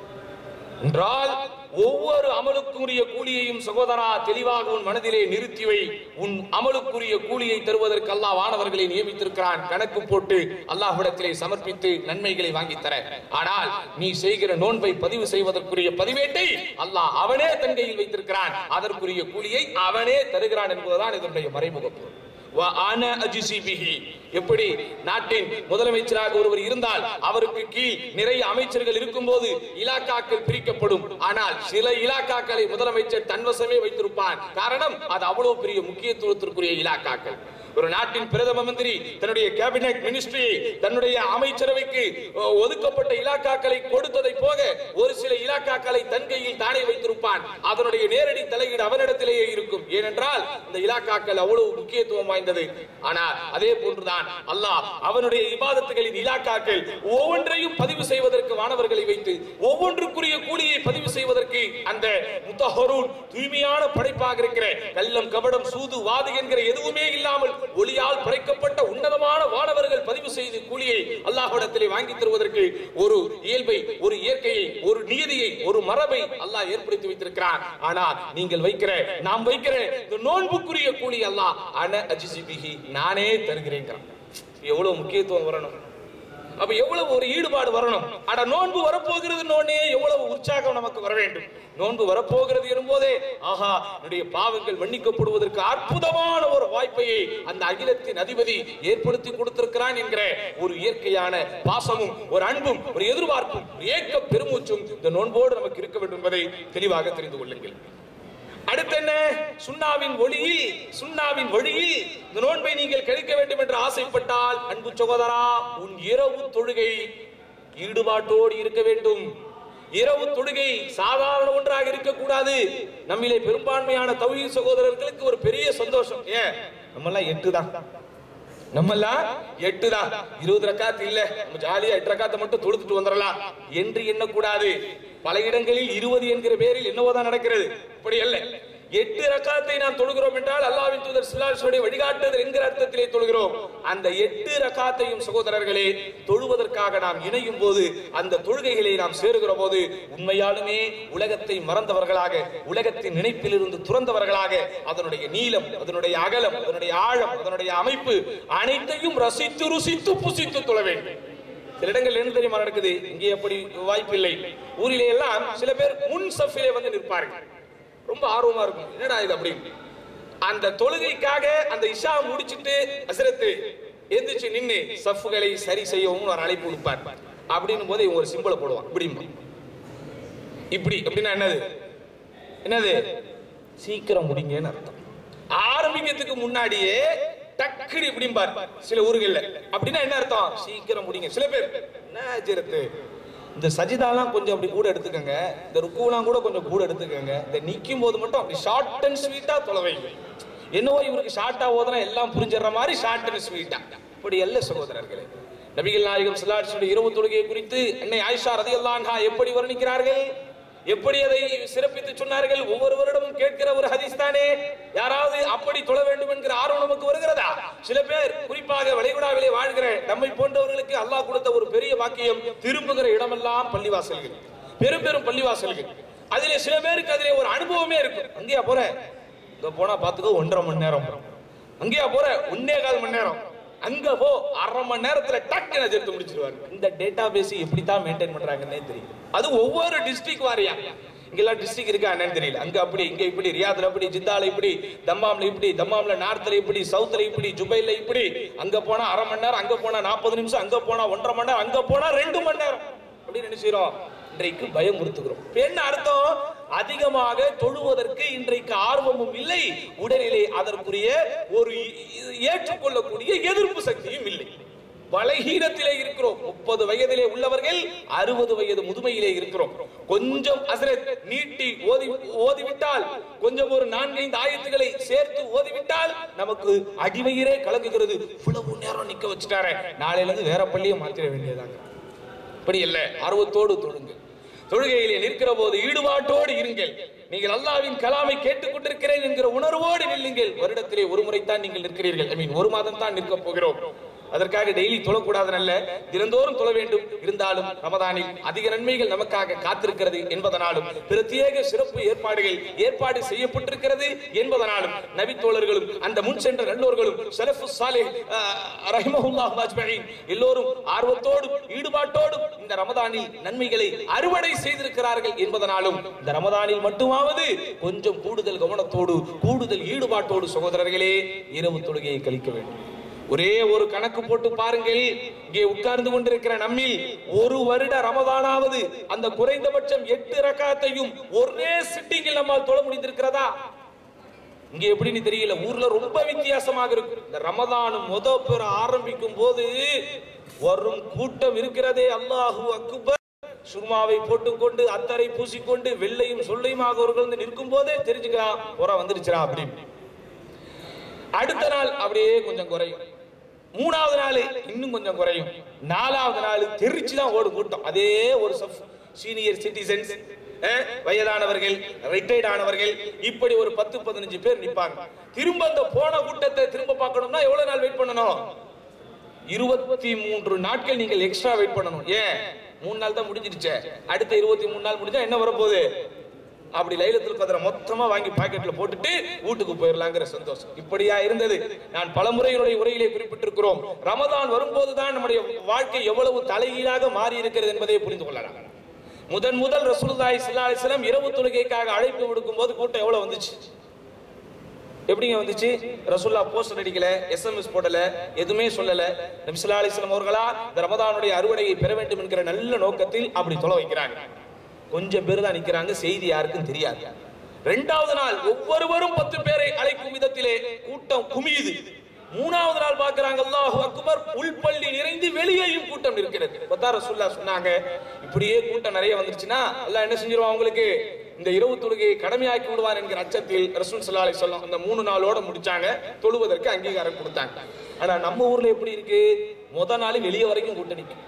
என்றால் ஒவ்வொரு அமலுக்குரிய கூலியையும் சகோதரா தெளிவாக உன் மனதிலே நிறுத்தி வை உன் அமலுக்குரிய கூலியை தருவதற்கு அல்லாஹ் வானவர்களை நியமித்திருக்கிறான் கணக்கு போட்டு அல்லாஹ்விடத்திலே சமர்ப்பித்து நன்மைகளை வாங்கி தர ஆனால் நீ செய்கிற நோன்பை பதிவு செய்வதற்குரிய பதிவேட்டை அல்லாஹ் அவனே தன் கையில் வைத்திருக்கிறான் அதற்குரிய கூலியை அவனே தருகிறான் என்பதுதான் இதனுடைய மறைமுக பொருள் வ அன அஜிசி பிஹி. எப்படி நாட்டின் முதலமைச்சராக ஒருவர் இருந்தால் அவருக்கு கீழ் நிறைய அமைச்சர்கள் இருக்கும்போது இலாக்காக்கள் பிரிக்கப்படும் ஆனால் சில இலாக்காக்களை முதலமைச்சர் தன்வசமே வைத்திருப்பான் காரணம் அது அவ்வளவு பெரிய முக்கியத்துவத்திற்குரிய இலாக்காக்கள் ஒரு நாட்டின் பிரதம மந்திரி தன்னுடைய கேபினெட் மினிஸ்ட்ரியை தன்னுடைய அமைச்சரவைக்கு அஹ், ஒதுக்கப்பட்ட இலாக்காக்களை கொடுத்ததை போக ஒரு சில இலாக்காக்களை தன் கையில் தானே வைத்திருப்பான் அதனுடைய நேரடி தலையீடு அவனிடத்திலேயே இருக்கும் ஏனென்றால் இந்த இலாக்காக்கள் அவ்வளவு முக்கியத்துவம் வாய்ந்தது ஆனால் அதே போன்றுதான் அல்லாஹ் அவனுடைய இபாதத்துகளின் இலாக்காக்கள் ஒவ்வொன்றையும் பதிவு செய்வதற்கு வானவர்களை வைத்து ஒவ்வொன்றுக்குரிய கூலியை பதிவு செய்வதற்கு அந்த முத்தஹரூன் தூய்மையான படைப்பாக இருக்கிற கள்ளம் கபடம் சூது வாது என்கிற எதுவுமே இல்லாமல் ஒளியால் படைக்கப்பட்ட உன்னதமான வானவர்கள் பதிவு செய்து கூலியை அல்லாஹ்விடத்திலே வாங்கி தருவதற்கு ஒரு இயல்பை ஒரு இயற்கையை ஒரு நியதியை ஒரு மரபை அல்லாஹ் ஏற்படுத்தி வைத்திருக்கிறான் ஆனால் நீங்கள் வைக்கிற நாம் வைக்கிற இந்த நோன்புக்குரிய கூலி அல்லாஹ் அன அஜிசிபிஹி நானே தருகிறேங்கிறான் எவ்வளவு முக்கியத்துவம் வரணும் அப்ப எவ்வளவு ஒரு ஈடுபாடு வரணும் அட நோன்பு வரப்போகிறது நோனே எவ்வளவு உற்சாகம் நமக்கு வர வேண்டும் நோன்பு வரப்போகிறது எனும்போதே ஆஹா என்னுடைய பாவங்கள் மன்னிக்கப்படுவதற்கு அற்புதமான ஒரு வாய்ப்பையை அந்த அகிலத்தின் அதிபதி ஏற்படுத்தி கொடுத்திருக்கிறான் என்கிற ஒரு இயற்கையான பாசமும் ஒரு அன்பும் ஒரு எதிர்பார்ப்பும் ஒரு ஏக்க பெருமூச்சும் இந்த நோன்போடு நமக்கு இருக்க வேண்டும் என்பதை தெளிவாக தெரிந்து கொள்ளுங்கள் அடுத்து என்ன சுண்ணாவின் ஒளியில் சுண்ணாவின் வழியில் இந்த நோன்பை நீங்கள் கழிக்க வேண்டும் என்று ஆசைப்பட்டால் அன்பு சகோதரா உன் இரவு தொழுகை ஈடுபாட்டோடு இருக்க வேண்டும் இரவு தொழுகை சாதாரண ஒன்றாக இருக்கக்கூடாது நம்மிலே பெரும்பான்மையான தௌஹீத் சகோதரர்களுக்கு ஒரு பெரிய சந்தோஷம் ஏன் நம்மெல்லாம் எட்டு தான் நம்மெல்லாம் எட்டு தான் இருபது ரக்காத்து இல்ல நம்ம ஜாலியா எட்டு ரக்காத்தை மட்டும் தொழுத்துட்டு வந்துடலாம் என்று எண்ணக்கூடாது பல இடங்களில் இருபது என்கிற பேரில் என்னவோதான் நடக்கிறது இப்படி அல்ல எட்டு ரக்காத்தை நாம் தொழுகிறோம் என்றால் அல்லாவின் தூதர் சிலாசுடைய வழிகாட்டுதல் என்கிற அர்த்தத்திலே தொழுகிறோம் அந்த எட்டு ரக்காத்தையும் சகோதரர்களே தொழுவதற்காக நாம் இணையும் போது அந்த தொழுகைகளை நாம் சேருகிற போது உண்மையாலுமே உலகத்தை மறந்தவர்களாக உலகத்தின் நினைப்பிலிருந்து துறந்தவர்களாக அதனுடைய நீளம் அதனுடைய அகலம் அதனுடைய ஆழம் அதனுடைய அமைப்பு அனைத்தையும் ரசித்து ருசித்து புசித்து தொழ வேண்டும் சில இடங்கள் என்ன தெரியுமா நடக்குது இங்கே அப்படி வாய்ப்பில்லை ஊரிலே எல்லாம் சில பேர் முன் சஃபிலே வந்து நிற்பார்கள் ரொம்ப ஆர்வமா இருக்கும் என்னடா இது அப்படி அந்த தொழுகைக்காக அந்த இஷா முடிச்சிட்டு அசரத்து எந்திரிச்சு நின்னு சஃப்களை சரி செய்யவும் ஒரு அழைப்பு கொடுப்பார் அப்படின்னும் போது இவங்க ஒரு சிம்பிளை போடுவான் இப்படி இப்படி அப்படின்னா என்னது என்னது சீக்கிரம் முடிங்கன்னு அர்த்தம் ஆரம்பிக்கிறதுக்கு முன்னாடியே டக்குனு இப்படிம்பார் சில ஊர்கள்ல அப்படின்னா என்ன அர்த்தம் சீக்கிரம் முடிங்க சில பேர் என்ன ஆச்சரியத்து இந்த சஜிதாலாம் கொஞ்சம் அப்படி கூட எடுத்துக்கங்க இந்த ருக்குலாம் கூட கொஞ்சம் கூட எடுத்துக்கங்க இந்த நிக்கும் போது மட்டும் அப்படி ஷார்ட் அண்ட் ஸ்வீட்டா தொலைவைங்க என்னவோ இவருக்கு ஷார்ட்டா ஓதுனா எல்லாம் புரிஞ்சிடுற மாதிரி ஷார்ட் அண்ட் ஸ்வீட்டா இப்படி அல்ல சகோதரர்களே நபிகள் நாயகம் ஸல்லல்லாஹு இரவு தொழுகை குறித்து அன்னை ஆயிஷா ரதியல்லாஹு அன்ஹா எப்படி வர்ணிக்கிறார்கள் எப்படி அதை சிறப்பித்து சொன்னார்கள் ஒவ்வொரு வருடமும் கேட்கிற ஒரு ஹதீஸ் தானே யாராவது அப்படி தொழ வேண்டும் என்கிற ஆர்வம் நமக்கு வருகிறதா சில பேர் குறிப்பாக வளைகுடாவிலே வாழ்கிற நம்மை போன்றவர்களுக்கு அல்லாஹ் கொடுத்த ஒரு பெரிய வாக்கியம் திரும்புகிற இடமெல்லாம் பள்ளிவாசல்கள் பெரும் பெரும் பள்ளிவாசல்கள் அதிலே சில பேருக்கு அதிலே ஒரு அனுபவமே இருக்கும் அங்கேயா போற இங்க போனா பாத்துக்கோ ஒன்றரை மணி நேரம் அங்கேயா போற ஒன்னே கால் மணி நேரம் அங்க போ அரை மணி நேரத்துல டக்குன்னு சேர்த்து முடிச்சிருவாரு இந்த டேட்டா பேஸ் எப்படி தான் மெயின்டைன் பண்றாங்கன்னே தெரியல அது ஒவ்வொரு டிஸ்ட்ரிக்ட் வாரியா இங்கெல்லாம் டிஸ்ட்ரிக்ட் இருக்கா என்னன்னு தெரியல அங்க அப்படி இங்க இப்படி ரியாத்ல இப்படி ஜித்தால இப்படி தம்மாம்ல இப்படி தம்மாம்ல நார்த்ல இப்படி சவுத்ல இப்படி ஜுபைல இப்படி அங்க போனா அரை மணி நேரம் அங்க போனா நாற்பது நிமிஷம் அங்க போனா ஒன்றரை மணி நேரம் அங்க போனா ரெண்டு மணி நேரம் அப்படின்னு என்ன செய்யறோம் இன்றைக்கு பயமுறுத்துகிறோம் இப்ப என்ன அர்த்தம் அதிகமாக தொழுவதற்கு இன்றைக்கு ஆர்வமும் இல்லை உடலிலே அதற்குரிய ஒரு இ- ஏற்றுக்கொள்ளக்கூடிய எதிர்ப்பு சக்தியும் இல்லை பலகீனத்திலே இருக்கிறோம் முப்பது வயதிலே உள்ளவர்கள் அறுபது வயது முதுமையிலே இருக்கிறோம் கொஞ்சம் அசரத் நீட்டி ஓதி ஓதிவிட்டால் கொஞ்சம் ஒரு நான்கைந்து ஆயத்துகளை சேர்த்து ஓதிவிட்டால் நமக்கு அடிவயிறே கலங்குகிறது இவ்வளவு நேரம் நிக்க வச்சுட்டாரே நாளையில இருந்து வேற பள்ளியை மாத்திர வேண்டியதாங்க அப்படி இல்ல ஆர்வத்தோடு தொழுங்க தொழுகையிலே நிற்கிற போது ஈடுபாட்டோடு இருங்கள் நீங்கள் அல்லாவின் கலாமை கேட்டுக் கொண்டிருக்கிறேன் என்கிற உணர்வோடு நில்லுங்கள் வருடத்திலே ஒரு முறைத்தான் நீங்கள் நிற்கிறீர்கள் ஐ மீன் ஒரு மாதம் தான் நிற்க போகிறோம் அதற்காக டெய்லி தொழக்கூடாதுனல்ல தினந்தோறும் தொழ வேண்டும் இருந்தாலும் ரமதானில் அதிக நன்மைகள் நமக்காக காத்திருக்கிறது என்பதனாலும் பிரத்யேக சிறப்பு ஏற்பாடுகள் ஏற்பாடு செய்யப்பட்டிருக்கிறது என்பதனாலும் நபி தோழர்களும் அந்த முன் சென்ற நல்லோர்களும் ஸலஃபு ஸாலிஹ் ரஹிமஹுல்லாஹ் அஜ்மஈன் எல்லோரும் ஆர்வத்தோடும் ஈடுபாட்டோடும் இந்த ரமதானில் நன்மைகளை அறுவடை செய்திருக்கிறார்கள் என்பதனாலும் இந்த ரமதானில் மட்டுமாவது கொஞ்சம் கூடுதல் கவனத்தோடு கூடுதல் ஈடுபாட்டோடு சகோதரர்களே இரவு தொழுகையை கழிக்க வேண்டும் ஒரே ஒரு கணக்கு போட்டு பாருங்கள் இங்கே உட்கார்ந்து கொண்டிருக்கிற நம்மில் ஒரு வருட ரமதானாவது அந்த குறைந்தபட்சம் எட்டு ரக்காத்தையும் ஒரே சிட்டிங்கில் நம்மால் தொழ முடிந்திருக்கிறதா இங்க எப்படின்னு தெரியல ஊர்ல ரொம்ப வித்தியாசமாக இருக்கு இந்த ரமதான் முத பெற ஆரம்பிக்கும் போது வரும் கூட்டம் இருக்கிறதே அல்லாஹு அக்பர் சுர்மாவை போட்டுக்கொண்டு அத்தரை பூசிக்கொண்டு வெள்ளையும் சொல்லையுமாக அவர்கள் வந்து நிற்கும் போதே தெரிஞ்சுக்கலாம் புற வந்துருச்சுடா அப்படின்னு அடுத்த நாள் அப்படியே கொஞ்சம் குறையும் மூணாவது நாள் இன்னும் கொஞ்சம் குறையும் நாலாவது நாள் தெரிச்சு தான் ஓடும் கூட்டம் அதே ஒரு சீனியர் சிட்டிசன்ஸ் வயதானவர்கள் ரிட்டையர்ட் ஆனவர்கள் இப்படி ஒரு பத்து பதினஞ்சு பேர் நிப்பாங்க திரும்ப அந்த போன கூட்டத்தை திரும்ப பார்க்கணும்னா எவ்வளவு நாள் வெயிட் பண்ணணும் இருபத்தி மூன்று நாட்கள் நீங்கள் எக்ஸ்ட்ரா வெயிட் பண்ணணும் ஏன் மூணு நாள் தான் முடிஞ்சிருச்சே அடுத்த இருபத்தி மூணு நாள் முடிஞ்சா என்ன வரப்போகுது அப்படி லைலத்தில் கதிர மொத்தமா வாங்கி பாக்கெட்ல போட்டுட்டு வீட்டுக்கு போயிடலாங்கிற சந்தோஷம் இப்படியா இருந்தது நான் பலமுறை என்னுடைய உரையிலே குறிப்பிட்டிருக்கிறோம் ரமதான் வரும்போதுதான் நம்முடைய வாழ்க்கை எவ்வளவு தலைகீழாக மாறி இருக்கிறது என்பதை புரிந்து கொள்ளலாம் முதன் முதல் ரசூலுல்லாஹி ஸல்லல்லாஹு அலைஹி வஸல்லம் இரவு தொழுகைக்காக அழைப்பு விடுக்கும் போது கூட்டம் எவ்வளவு வந்துச்சு எப்படிங்க வந்துச்சு ரசூல்லா போஸ்டர் அடிக்கல எஸ்எம்எஸ் போடல எதுவுமே சொல்லல நபி ஸல்லல்லாஹு அலைஹி வஸல்லம் அவர்களா இந்த ரமதானுடைய அறுவடையை பெற வேண்டும் என்கிற நல்ல நோக்கத்தில் அப்படி தொலை வைக்கிறாங்க கொஞ்சம் பேர் தான் நிக்கிறாங்க செய்தி யாருக்கும் தெரியாது ரெண்டாவது நாள் ஒவ்வொருவரும் பத்து பேரை அழைக்கும் விதத்திலே கூட்டம் குமியுது மூணாவது நாள் பார்க்கறாங்க அல்லாஹ் அக்பர் உள்பள்ளி நிறைந்து வெளியேயும் கூட்டம் இருக்கிறது பத்தா ரசூல்லா சொன்னாங்க இப்படியே கூட்டம் நிறைய வந்துருச்சுன்னா அல்லாஹ் என்ன செஞ்சிருவான் உங்களுக்கு இந்த இரவு தொழுகையை கடமையாக்கி விடுவார் என்கிற அச்சத்தில் ரசூல் ஸல்லல்லாஹு அலைஹி வஸல்லம் அந்த மூணு நாளோட முடிச்சாங்க தொழுவதற்கு அங்கீகாரம் கொடுத்தாங்க ஆனா நம்ம ஊர்ல எப்படி இருக்கு முத நாள் வெளியே வரைக்கும் கூட்டம் நிக்கும்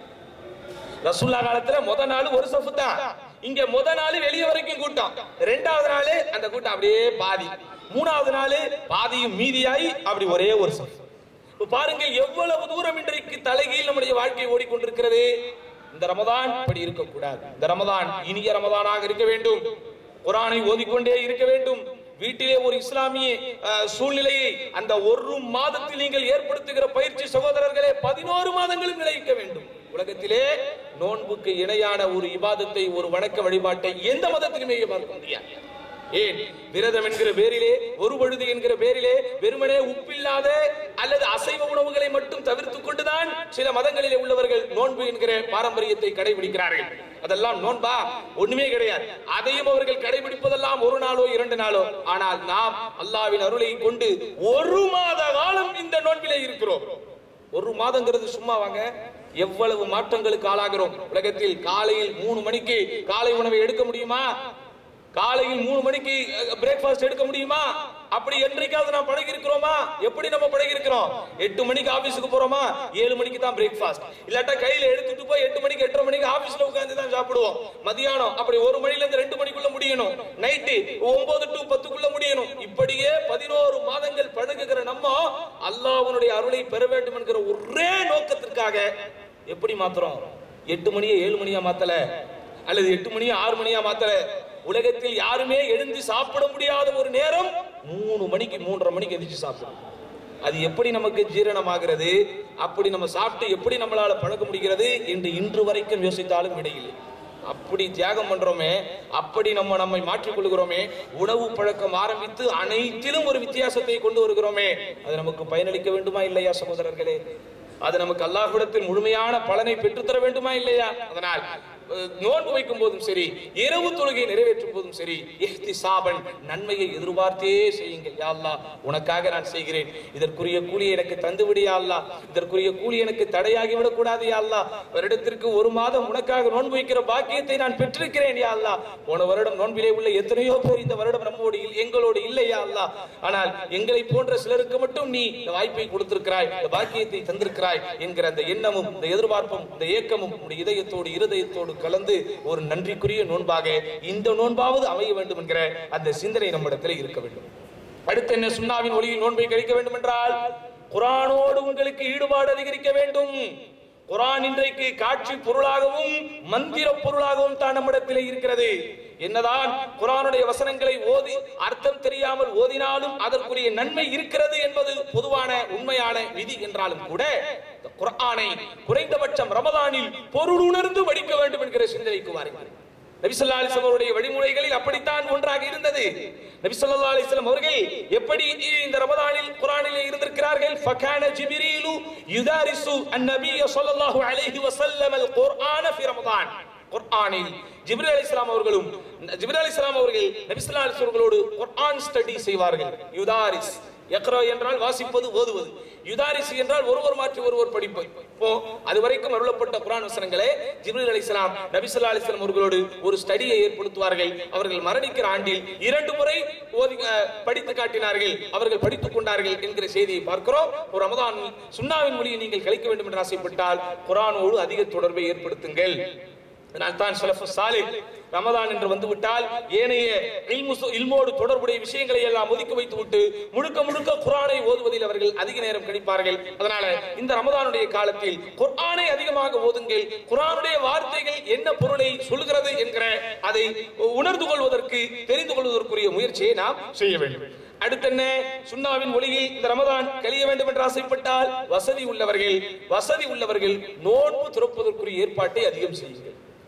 ரசூல்லா காலத்துல முத நாள் ஒரு சஃப் தான் இங்க முத நாள் வெளிய வரைக்கும் கூட்டம் ரெண்டாவது நாள் அந்த கூட்டம் அப்படியே பாதி மூணாவது நாள் பாதியும் மீதியாகி அப்படி ஒரே ஒரு சஃப் இப்ப பாருங்க எவ்வளவு தூரம் இன்றைக்கு தலைகீழ் நம்முடைய வாழ்க்கை ஓடிக்கொண்டிருக்கிறது இந்த ரமதான் இப்படி இருக்கக்கூடாது இந்த ரமதான் இனிய ரமதானாக இருக்க வேண்டும் குரானை ஓதிக்கொண்டே இருக்க வேண்டும் வீட்டிலே ஒரு இஸ்லாமிய அஹ், சூழ்நிலையை அந்த ஒரு மாதத்தில் நீங்கள் ஏற்படுத்துகிற பயிற்சி சகோதரர்களே பதினோரு மாதங்களும் நிலைக்க வேண்டும் உலகத்திலே நோன்புக்கு இணையான ஒரு இபாதத்தை ஒரு வணக்க வழிபாட்டை எந்த மதத்திலுமே பார்க்க முடியாது ஏன் விரதம் என்கிற பேரிலே ஒரு பொழுது என்கிற பேரிலே வெறுமனே உப்பில்லாத அல்லது அசைவ உணவுகளை மட்டும் தவிர்த்துக் கொண்டுதான் சில மதங்களிலே உள்ளவர்கள் நோன்பு என்கிற பாரம்பரியத்தை கடைபிடிக்கிறார்கள் அதெல்லாம் நோன்பா ஒண்ணுமே கிடையாது அதையும் அவர்கள் கடைபிடிப்பதெல்லாம் ஒரு நாளோ இரண்டு நாளோ ஆனால் நாம் அல்லாவின் அருளை கொண்டு ஒரு மாத காலம் இந்த நோன்பிலே இருக்கிறோம் ஒரு மாதங்கிறது சும்மா வாங்க எவ்வளவு மாற்றங்களுக்கு ஆளாகிறோம் உலகத்தில் காலையில் மூணு மணிக்கு காலை உணவை எடுக்க முடியுமா காலையில் மூணு மணிக்கு பிரேக்ஃபாஸ்ட் எடுக்க முடியுமா அப்படி என்றைக்காவது நாம் பழகி இருக்கிறோமா எப்படி நம்ம பழகி இருக்கிறோம் எட்டு மணிக்கு ஆபீஸுக்கு போறோமா ஏழு மணிக்கு தான் பிரேக்ஃபாஸ்ட் இல்லாட்டா கையில எடுத்துட்டு போய் எட்டு மணிக்கு எட்டரை மணிக்கு ஆபீஸ்ல உட்கார்ந்து தான் சாப்பிடுவோம் மதியானம் அப்படி ஒரு மணில இருந்து ரெண்டு மணிக்குள்ள முடியணும் நைட்டு ஒன்பது டு பத்துக்குள்ள முடியணும் இப்படியே பதினோரு மாதங்கள் பழகுகிற நம்ம அல்லாஹ்வுடைய அருளை பெற வேண்டும் என்கிற ஒரே நோக்கத்திற்காக எப்படி மாத்துறோம் எட்டு மணியை ஏழு மணியா மாத்தல அல்லது எட்டு மணியா ஆறு மணியா மாத்தல உலகத்தில் யாருமே எழுந்து சாப்பிட முடியாத ஒரு நேரம் மூணு மணிக்கு மூன்றரை மணிக்கு எந்திரிச்சு சாப்பிடும் அது எப்படி நமக்கு ஜீரணமாகிறது அப்படி நம்ம சாப்பிட்டு எப்படி நம்மளால பழக்க முடிகிறது என்று இன்று வரைக்கும் யோசித்தாலும் விடையில்லை அப்படி தியாகம் பண்றோமே அப்படி நம்ம நம்மை மாற்றிக் கொள்கிறோமே உணவு பழக்கம் ஆரம்பித்து அனைத்திலும் ஒரு வித்தியாசத்தை கொண்டு வருகிறோமே அது நமக்கு பயனளிக்க வேண்டுமா இல்லையா சகோதரர்களே அது நமக்கு அல்லாஹ்விடத்தில் முழுமையான பலனை பெற்றுத்தர வேண்டுமா இல்லையா அதனால் அஹ், நோன்பு வைக்கும் போதும் சரி இரவு தொழுகை நிறைவேற்றும் போதும் சரி இஹ்திசாபன் நன்மையை எதிர்பார்த்தே செய்யுங்கள் யா அல்லாஹ் உனக்காக நான் செய்கிறேன் இதற்குரிய கூலி எனக்கு தந்து விடு யா அல்லாஹ் இதற்குரிய கூலி எனக்கு தடையாகி விடக்கூடாது யா அல்லாஹ் வருடத்திற்கு ஒரு மாதம் உனக்காக நோன்பு வைக்கிற பாக்கியத்தை நான் பெற்றிருக்கிறேன் யா அல்லாஹ் போன வருடம் நோன்பிலே உள்ள எத்தனையோ பேர் இந்த வருடம் நம்மோடு இல்- எங்களோடு இல்லை யா அல்லாஹ் ஆனால் எங்களை போன்ற சிலருக்கு மட்டும் நீ இந்த வாய்ப்பை கொடுத்திருக்கிறாய் இந்த பாக்கியத்தை தந்திருக்கிறாய் என்கிற அந்த எண்ணமும் இந்த எதிர்பார்ப்பும் இந்த ஏக்கமும் உடைய இதயத்தோடு இருதயத்தோடு கலந்து ஒரு நன்றிக்குரிய நோன்பாக இந்த நோன்பாவது அமைய வேண்டும் என்கிற அந்த சிந்தனை நம்மிடத்தில் இருக்க வேண்டும் அடுத்து என்ன சுண்ணாவின் ஒளியில் நோன்பை கழிக்க வேண்டும் என்றால் குரானோடு உங்களுக்கு ஈடுபாடு அதிகரிக்க வேண்டும் குரான் இன்றைக்கு காட்சி பொருளாகவும் மந்திர பொருளாகவும் தான் நம்மிடத்திலே இருக்கிறது என்னதான் குரானுடைய வசனங்களை ஓதி அர்த்தம் தெரியாமல் ஓதினாலும் அதற்குரிய நன்மை இருக்கிறது என்பது பொதுவான உண்மையான விதி என்றாலும் கூட இந்த குர்ஆனை குறைந்தபட்சம் ரமதானில் பொருள் உணர்ந்து படிக்க வேண்டும் என்கிற சிந்தனைக்கு வாருங்கள் நபி ஸல்லல்லாஹு அலைஹி வஸல்லம் அவருடைய வழிமுறைகளில் அப்படித்தான் ஒன்றாக இருந்தது நபி ஸல்லல்லாஹு அலைஹி வஸல்லம் அவர்கள் எப்படி இந்த ரமதானில் குர்ஆனிலே இருந்திருக்கிறார்கள் ஃபகான ஜிப்ரீலு யுதாரிசு அன்-நபிய ஸல்லல்லாஹு அலைஹி வஸல்லம் அல்-குர்ஆன ஃபி ரமதான் குர்ஆனில் ஜிப்ரீல் அலைஹிஸ்ஸலாம் அவர்களும் ஜிப்ரீல் அலைஹிஸ்ஸலாம் அவர்கள் நபி ஸல்லல்லாஹு அலைஹி வஸல்லம் அவர்களோடு குர்ஆன் ஸ்டடி செய்வார்கள் யுதாரிஸ் யக்ரா என்றால் வாசிப்பது ஓதுவது யுதாரிசி என்றால் ஒருவர் மாற்றி ஒருவர் படிப்பது இப்போ அது வரைக்கும் அருளப்பட்ட குர்ஆன் வசனங்களே ஜிப்ரீல் அலைஹிஸ்ஸலாம் நபி ஸல்லல்லாஹு அலைஹி வஸல்லம் அவர்களோடு ஒரு ஸ்டடியை ஏற்படுத்துவார்கள் அவர்கள் மரணிக்கிற ஆண்டில் இரண்டு முறை ஓதி அஹ், படித்து காட்டினார்கள் அவர்கள் படித்துக் கொண்டார்கள் என்கிற செய்தியை பார்க்கிறோம் ஒரு ரமதான் சுன்னாவின் மொழியை நீங்கள் கழிக்க வேண்டும் என்று ஆசைப்பட்டால் குர்ஆனோடு அதிக தொடர்பை ஏற்படுத்துங்கள் நான் தான் சலஃபு சாலிஹ் ரமதான் என்று வந்துவிட்டால் ஏனைய இல்மு சு- இல்மோடு தொடர்புடைய விஷயங்களை எல்லாம் ஒதுக்கி வைத்து விட்டு முழுக்க முழுக்க குர்ஆனை ஓதுவதில் அவர்கள் அதிக நேரம் கழிப்பார்கள் அதனால இந்த ரமதானுடைய காலத்தில் குர்ஆனை அதிகமாக ஓதுங்கள் குர்ஆனுடைய வார்த்தைகள் என்ன பொருளை சொல்கிறது என்கிற அதை உணர்ந்து கொள்வதற்கு தெரிந்து கொள்வதற்குரிய முயற்சியை நாம் செய்ய வேண்டும் அடுத்தென்ன சுன்னாவின் ஒளியில் இந்த ரமதான் கழிய வேண்டும் என்று ஆசைப்பட்டால் வசதி உள்ளவர்கள் வசதி உள்ளவர்கள் நோன்பு துறப்பதற்குரிய ஏற்பாட்டை அதிகம் செய்யுங்கள்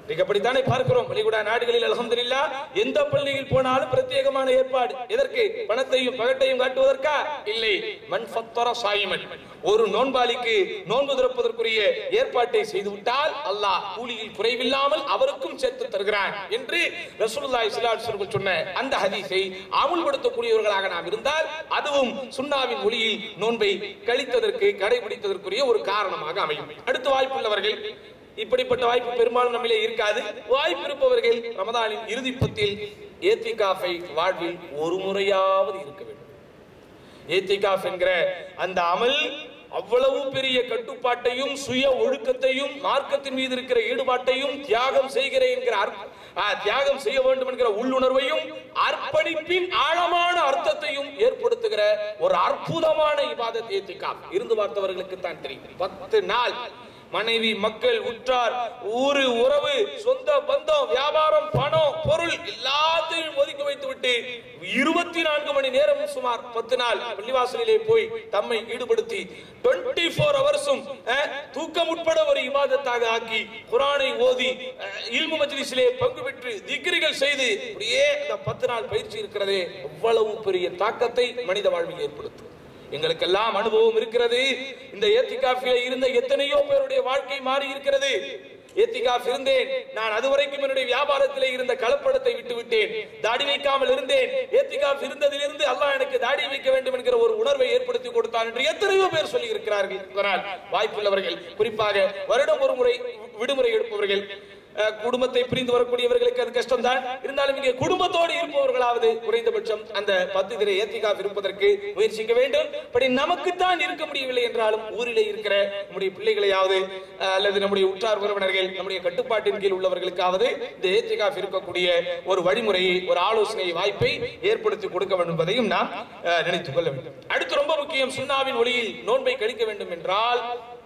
இன்னைக்கு அப்படித்தானே பார்க்கிறோம் பள்ளிக்கூட நாடுகளில் அல்ஹம்துலில்லா எந்த பள்ளியில் போனாலும் பிரத்யேகமான ஏற்பாடு எதற்கு பணத்தையும் பகட்டையும் காட்டுவதற்கா இல்லை மண் ஃபத்தர சாயிமன் ஒரு நோன்பாளிக்கு நோன்பு திறப்பதற்குரிய ஏற்பாட்டை செய்து விட்டால் அல்லாஹ் கூலியில் குறைவில்லாமல் அவருக்கும் சேர்த்து தருகிறான் என்று ரசூலுல்லாஹி ஸல்லல்லாஹு அலைஹி வஸல்லம் சொன்ன அந்த ஹதீஸை அமுல்படுத்தக்கூடியவர்களாக நாம் இருந்தால் அதுவும் சுன்னாவின் ஒளியில் நோன்பை கழித்ததற்கு கடைபிடித்ததற்குரிய ஒரு காரணமாக அமையும் அடுத்த வாய்ப்புள்ளவர்கள் இப்படிப்பட்ட வாய்ப்பு பெரும்பாலும் நம்மிலே இருக்காது வாய்ப்பு இருப்பவர்கள் ரமதானின் இறுதி பத்தில் ஏத்திகாஃபை வாழ்வில் ஒரு முறையாவது இருக்க வேண்டும் ஏத்திகாஃப் என்கிற அந்த அமல் அவ்வளவு பெரிய கட்டுப்பாட்டையும் சுய ஒழுக்கத்தையும் மார்க்கத்தின் மீது இருக்கிற ஈடுபாட்டையும் தியாகம் செய்கிற என்கிற அர்ப்ப- ஆ, தியாகம் செய்ய வேண்டும் என்கிற உள்ளுணர்வையும் அர்ப்பணிப்பின் ஆழமான அர்த்தத்தையும் ஏற்படுத்துகிற ஒரு அற்புதமான இபாதத் ஏத்திகாஃப் இருந்து பார்த்தவர்களுக்கு தான் தெரியும் பத்து நாள் மனைவி மக்கள் உற்றார் ஊரு உறவு சொந்த பந்தம் வியாபாரம் பணம் பொருள் எல்லாத்தையும் ஒதுக்கி வைத்து விட்டு இருபத்தி நான்கு மணி நேரம் சுமார் பத்து நாள் பள்ளிவாசலிலே போய் தம்மை ஈடுபடுத்தி 24 ஃபோர் ஹவர்ஸும் தூக்கம் உட்பட ஒரு இபாதத்தாக ஆக்கி குரானை ஓதி அஹ், இல்மு மஜ்லிஸிலே பங்கு பெற்று திக்ரிகள் செய்து அப்படியே அந்த பத்து நாள் பயிற்சி இருக்கிறதே அவ்வளவு பெரிய தாக்கத்தை மனித வாழ்வில் ஏற்படுத்தும் எங்களுக்கெல்லாம் அனுபவம் இருக்கிறது இந்த ஏத்திகாஃபில இருந்த எத்தனையோ பேருடைய வாழ்க்கை மாறி இருக்கிறது ஏத்திகாஃப் இருந்தேன் நான் அதுவரைக்கும் என்னுடைய வியாபாரத்திலே இருந்த கலப்படத்தை விட்டு விட்டேன் தாடி வைக்காமல் இருந்தேன் ஏத்திகாஃப் இருந்ததிலிருந்து அல்லாஹ் எனக்கு தாடி வைக்க வேண்டும் என்கிற ஒரு உணர்வை ஏற்படுத்தி கொடுத்தான் என்று எத்தனையோ பேர் சொல்லி இருக்கிறார்கள் இதனால் வாய்ப்புள்ளவர்கள் குறிப்பாக வருடம் ஒரு முறை விடுமுறை எடுப்பவர்கள் அஹ், குடும்பத்தை பிரிந்து வரக்கூடியவர்களுக்கு அது கஷ்டம்தான் இருந்தாலும் இங்கே குடும்பத்தோடு இருப்பவர்களாவது குறைந்தபட்சம் அந்த பத்து திரை ஏத்திகாஃப் இருப்பதற்கு முயற்சிக்க வேண்டும் அப்படி நமக்குத்தான் இருக்க முடியவில்லை என்றாலும் ஊரிலே இருக்கிற நம்முடைய பிள்ளைகளையாவது அஹ், அல்லது நம்முடைய உற்றார் உறவினர்கள் நம்முடைய கட்டுப்பாட்டின் கீழ் உள்ளவர்களுக்காவது இந்த ஏத்திகாஃப் இருக்கக்கூடிய ஒரு வழிமுறையை ஒரு ஆலோசனை வாய்ப்பை ஏற்படுத்தி கொடுக்க வேண்டும் என்பதையும் நாம் அஹ், நினைத்துக் கொள்ள வேண்டும் அடுத்து ரொம்ப முக்கியம் சுண்ணாவின் ஒளியில் நோன்பை கழிக்க வேண்டும் என்றால்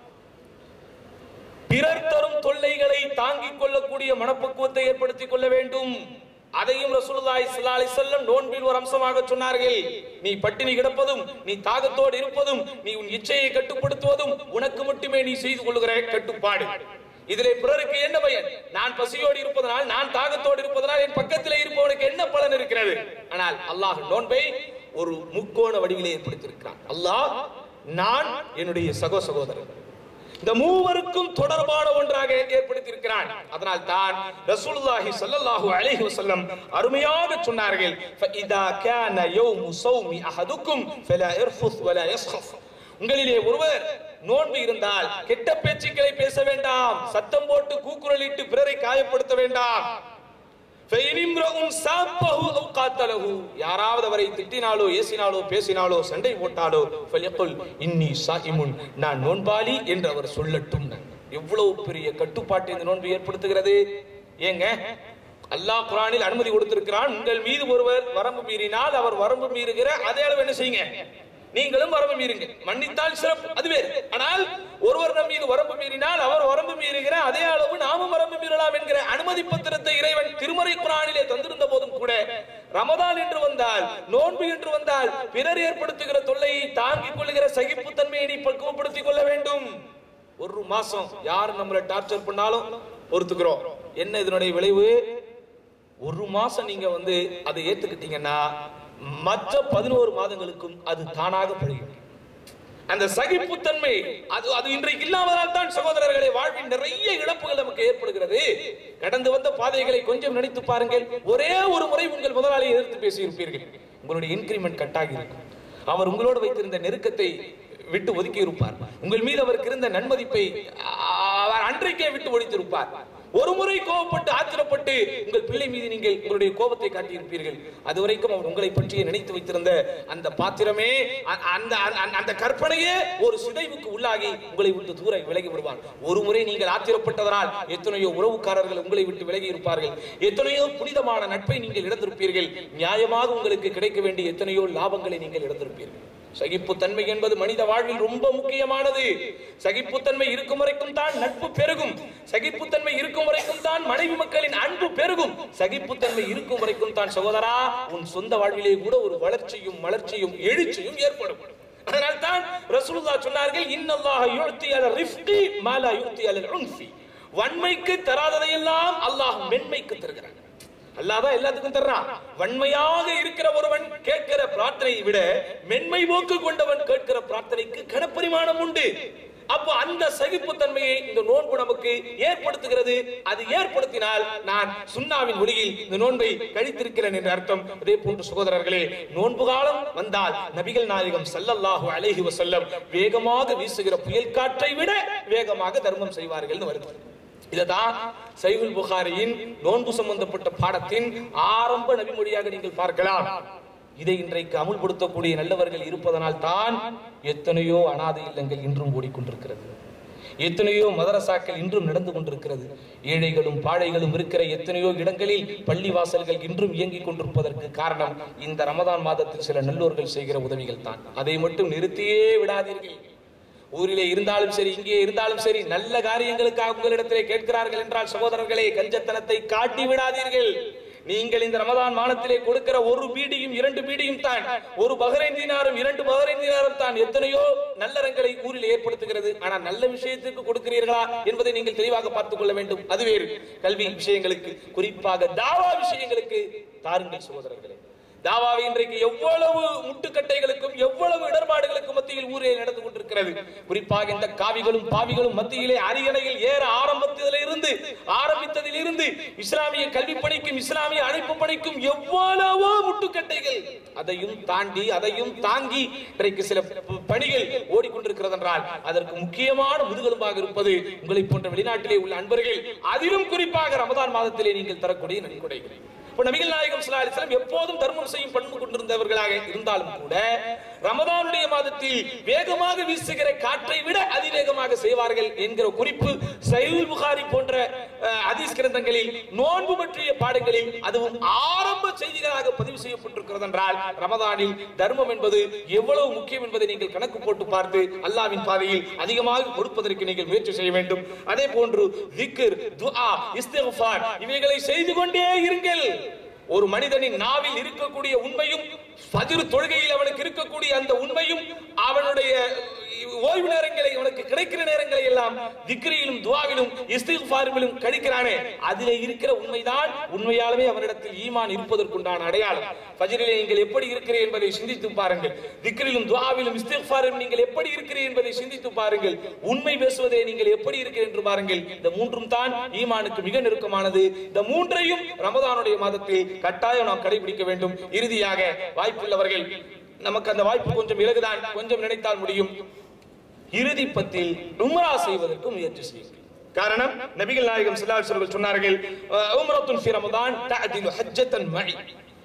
பிறர் தரும் தொல்லைகளை தாங்கிக் கொள்ளக்கூடிய மனப்பக்குவத்தை ஏற்படுத்திக் கொள்ள வேண்டும் அதையும் ரசூலுல்லாஹி ஸல்லல்லாஹு அலைஹி வஸல்லம் நோன்பில் ஒரு அம்சமாக சொன்னார்கள் நீ பட்டினி கிடப்பதும் நீ தாகத்தோடு இருப்பதும் நீ உன் இச்சையை கட்டுப்படுத்துவதும் உனக்கு மட்டுமே நீ செய்து கொள்ளுகிற கட்டுப்பாடு இதிலே பிறருக்கு என்ன பயன் நான் பசியோடு இருப்பதனால் நான் தாகத்தோடு இருப்பதனால் என் பக்கத்திலே இருப்பவனுக்கு என்ன பலன் இருக்கிறது ஆனால் அல்லாஹ் நோன்பை ஒரு முக்கோண வடிவிலே ஏற்படுத்தியிருக்கிறான் அல்லாஹ் நான் என்னுடைய சகோ சகோதரர் இந்த மூவருக்கும் தொடர்பான ஒன்றாக ஏற்படுத்தியிருக்கிறான் அதனால் தான் ரசூலுல்லாஹி ஸல்லல்லாஹு அலைஹி வஸல்லம் அருமையாக சொன்னார்கள் ஃபஇதா கான யௌமு ஸௌமி அஹதுக்கும் ஃபலா இர்ஃபுஸ் வலா யஸ்ഖஃப் உங்களிலே ஒருவர் நோன்பு இருந்தால் கெட்ட பேச்சுக்களை பேச வேண்டாம் சத்தம் போட்டு கூக்குரலிட்டு பிறரை காயப்படுத்த வேண்டாம் ஃபைனிம்ரஉன் சாப்பஹு அவ் காத்தலஹு யாராவது அவரை திட்டினாலோ ஏசினாலோ பேசினாலோ சண்டை போட்டாலோ ஃபல்யகுல் இன்னி சாயிமுன் நான் நோன்பாளி என்று அவர் சொல்லட்டும் எவ்வளவு பெரிய கட்டுப்பாட்டை இந்த நோன்பு ஏற்படுத்துகிறது ஏங்க அல்லாஹ் குரானில் அனுமதி கொடுத்திருக்கிறான் உங்கள் மீது ஒருவர் வரம்பு மீறினால் அவர் வரம்பு மீறுகிற அதே அளவு என்ன செய்யுங்க நீங்களும் வரம்பு மீறுங்க மன்னித்தால் சிறப்பு அது வேறு ஆனால் ஒருவர் நம் மீது வரம்பு மீறினால் அவர் வரம்பு மீறுகிற அதே அளவு நாமும் வரம்பு மீறலாம் என்கிற அனுமதி பத்திரத்தை இறைவன் திருமறை குரானிலே தந்திருந்த போதும் கூட ரமதான் என்று வந்தால் நோன்பு என்று வந்தால் பிறர் ஏற்படுத்துகிற தொல்லையை தாங்கிக் கொள்ளுகிற சகிப்புத்தன்மையை நீ பக்குவப்படுத்திக் கொள்ள வேண்டும் ஒரு மாசம் யார் நம்மளை டார்ச்சர் பண்ணாலும் பொறுத்துக்கிறோம் என்ன இதனுடைய விளைவு ஒரு மாசம் நீங்க வந்து அதை ஏத்துக்கிட்டீங்கன்னா மற்ற பதினோரு மாதங்களுக்கும் அது தானாக பழகும் அந்த சகிப்புத்தன்மை அது அது இன்றைக்கு இல்லாமதால் தான் சகோதரர்களை வாழ்வின் நிறைய இழப்புகள் நமக்கு ஏற்படுகிறது கடந்து வந்த பாதைகளை கொஞ்சம் நினைத்து பாருங்கள் ஒரே ஒரு முறை உங்கள் முதலாளியை எதிர்த்து பேசியிருப்பீர்கள் உங்களுடைய இன்கிரிமெண்ட் கட்டாகி இருக்கும் அவர் உங்களோடு வைத்திருந்த நெருக்கத்தை விட்டு ஒதுக்கி இருப்பார் உங்கள் மீது அவருக்கு இருந்த நன்மதிப்பை அ- அவர் அன்றைக்கே விட்டு ஒழித்திருப்பார் ஒரு முறை கோபப்பட்டு ஆத்திரப்பட்டு உங்கள் பிள்ளை மீது நீங்கள் உங்களுடைய கோபத்தை காட்டியிருப்பீர்கள் அதுவரைக்கும் அவர் உங்களை பற்றியே நினைத்து வைத்திருந்த அந்த பாத்திரமே அ- அந்த அந்த- அந்த கற்பனையே ஒரு சிதைவுக்கு உள்ளாகி உங்களை விட்டு தூர விலகி விடுவார் ஒரு முறை நீங்கள் ஆத்திரப்பட்டதனால் எத்தனையோ உறவுக்காரர்கள் உங்களை விட்டு விலகி இருப்பார்கள் எத்தனையோ புனிதமான நட்பை நீங்கள் இழந்திருப்பீர்கள் நியாயமாக உங்களுக்கு கிடைக்க வேண்டிய எத்தனையோ லாபங்களை நீங்கள் இழந்திருப்பீர்கள் சகிப்புத்தன்மை என்பது மனித வாழ்வில் ரொம்ப முக்கியமானது சகிப்புத்தன்மை இருக்கும் வரைக்கும் தான் நட்பு பெருகும் சகிப்புத்தன்மை இருக்கும் வரைக்கும் தான் மனைவி மக்களின் அன்பு பெருகும் சகிப்புத்தன்மை இருக்கும் வரைக்கும் தான் சகோதரா உன் சொந்த வாழ்விலே கூட ஒரு வளர்ச்சியும் மலர்ச்சியும் எழுச்சியும் ஏற்படும் அதனால் தான் ரசூலுல்லாஹ் சொன்னார்கள் இன்னல்லாஹ யுத்தி அல ரிஃப்கி மா லா யுத்தி அல உன்ஃபி வன்மைக்கு தராததையெல்லாம் அல்லாஹ் மென்மைக்கு தருகிறான் அல்லாஹ் தான் எல்லாத்துக்கும் தர்றான் வன்மையாக இருக்கிற ஒருவன் கேட்கிற பிரார்த்தனையை விட மென்மை போக்கு கொண்டவன் கேட்கிற பிரார்த்தனைக்கு கனப்பரிமாணம் உண்டு அப்போ அந்த சகிப்புத்தன்மையை இந்த நோன்பு நமக்கு ஏற்படுத்துகிறது அது ஏற்படுத்தினால் நான் சுண்ணாவின் ஒளியில் இந்த நோன்பை கழித்திருக்கிறேன் என்று அர்த்தம் அதே போன்று சகோதரர்களே நோன்பு காலம் வந்தால் நபிகள் நாயகம் ஸல்லல்லாஹு அலைஹி வஸல்லம் வேகமாக வீசுகிற புயல் காற்றை விட வேகமாக தர்மம் செய்வார்கள் வருது இதுதான் சைகுல் புகாரியின் நோன்பு சம்பந்தப்பட்ட பாடத்தின் ஆரம்ப நபிமொழியாக நீங்கள் பார்க்கலாம் இதை இன்றைக்கு அமுல்படுத்தக்கூடிய நல்லவர்கள் இருப்பதனால் தான் எத்தனையோ அனாதை இல்லங்கள் இன்றும் ஓடிக்கொண்டிருக்கிறது எத்தனையோ மதரசாக்கள் இன்றும் நடந்து கொண்டிருக்கிறது ஏழைகளும் பாழைகளும் இருக்கிற எத்தனையோ இடங்களில் பள்ளி வாசல்கள் இன்றும் இயங்கிக் கொண்டிருப்பதற்கு காரணம் இந்த ரமதான் மாதத்தில் சில நல்லோர்கள் செய்கிற உதவிகள் தான் அதை மட்டும் நிறுத்தியே விடாதீர்கள் ஊரிலே இருந்தாலும் சரி இங்கே இருந்தாலும் சரி நல்ல காரியங்களுக்காக உங்களிடத்திலே கேட்கிறார்கள் என்றால் சகோதரர்களே கஞ்சத்தனத்தை காட்டி விடாதீர்கள் நீங்கள் இந்த ரமதான் மானத்திலே கொடுக்கிற ஒரு பீடியும் இரண்டு பீடியும் தான் ஒரு பகரைன் தீனாரும் இரண்டு பகரைன் தீனாரும் தான் எத்தனையோ நல்லறங்களை ஊரில் ஏற்படுத்துகிறது ஆனால் நல்ல விஷயத்துக்கு கொடுக்கிறீர்களா என்பதை நீங்கள் தெளிவாக பார்த்துக் கொள்ள வேண்டும் அது வேறு கல்வி விஷயங்களுக்கு குறிப்பாக தாவா விஷயங்களுக்கு தாருங்கள் சகோதரர்களே தாவாவை இன்றைக்கு எவ்வளவு முட்டுக்கட்டைகளுக்கும் எவ்வளவு இடர்பாடுகளுக்கும் மத்தியில் ஊரே நடந்து கொண்டிருக்கிறது குறிப்பாக இந்த காவிகளும் பாவிகளும் மத்தியிலே அரியணையில் ஏற ஆரம்பித்ததில் இருந்து ஆரம்பித்ததில் இருந்து இஸ்லாமிய கல்வி பணிக்கும் இஸ்லாமிய அழைப்பு பணிக்கும் எவ்வளவோ முட்டுக்கட்டைகள் அதையும் தாண்டி அதையும் தாங்கி இன்றைக்கு சில ப- பணிகள் ஓடிக்கொண்டிருக்கிறது என்றால் அதற்கு முக்கியமான முதுகெலும்பாக இருப்பது உங்களை போன்ற வெளிநாட்டிலே உள்ள அன்பர்கள் அதிலும் குறிப்பாக ரமதான் மாதத்திலே நீங்கள் தரக்கூடிய நன்கொடைகள் இப்ப நபிகள் நாயகம் ஸல்லல்லாஹு அலைஹி வஸல்லம் எப்போதும் தர்மம் செய்யும் பண்பு கொண்டிருந்தவர்களாக இருந்தாலும் கூட ரமதானுடைய மாதத்தில் வேகமாக வீசுகிற காற்றை விட அதிவேகமாக செய்வார்கள் என்கிற குறிப்பு சஹீஹுல் புகாரி போன்ற அஹ், ஹதீஸ் கிரந்தங்களில் நோன்பு பற்றிய பாடங்களில் அதுவும் ஆரம்ப செய்திகளாக பதிவு செய்யப்பட்டிருக்கிறது என்றால் ரமதானில் தர்மம் என்பது எவ்வளவு முக்கியம் என்பதை நீங்கள் கணக்கு போட்டு பார்த்து அல்லாவின் பாதையில் அதிகமாக கொடுப்பதற்கு நீங்கள் முயற்சி செய்ய வேண்டும் அதே போன்று திக்ர் துஆ இஸ்திக்ஃபார் இவைகளை செய்து கொண்டே இருங்கள் ஒரு மனிதனின் நாவில் இருக்கக்கூடிய உண்மையும் ஃபஜ்ர் தொழுகையில் அவனுக்கு இருக்கக்கூடிய அந்த உண்மையும் அவனுடைய ஓய்வு நேரங்களை அவனுக்கு கிடைக்கிற நேரங்களை எல்லாம் திக்ரியிலும் துவாவிலும் இஸ்திக்ஃபாரிலும் கழிக்கிறானே அதிலே இருக்கிற உண்மைதான் உண்மையாலுமே அவனிடத்தில் ஈமான் இருப்பதற்குண்டான அடையாளம் ஃபஜ்ரிலே நீங்கள் எப்படி இருக்கிறீர்கள் என்பதை சிந்தித்து பாருங்கள் திக்ரிலும் துவாவிலும் இஸ்திக்ஃபாரிலும் நீங்கள் எப்படி இருக்கிறீர்கள் என்பதை சிந்தித்து பாருங்கள் உண்மை பேசுவதே நீங்கள் எப்படி இருக்கிறீர்கள் என்று பாருங்கள் இந்த மூன்றும் தான் ஈமானுக்கு மிக நெருக்கமானது இந்த மூன்றையும் ரமதானுடைய மாதத்தில் கட்டாயம் நாம் கடைபிடிக்க வேண்டும் இறுதியாக வாய்ப்புள்ளவர்கள் நமக்கு அந்த வாய்ப்பு கொஞ்சம் இலகுதான் கொஞ்சம் நினைத்தால் முடியும் இறுதி பத்தில் உம்ரா செய்வதற்கு முயற்சி செய்யுங்கள் காரணம் நபிகள் நாயகம் ஸல்லல்லாஹு அலைஹி வஸல்லம் சொன்னார்கள் அஹ், உம்ரத்துன் ஃபி ரமதான் தஅதிலு ஹஜ்ஜத்தன் மஇ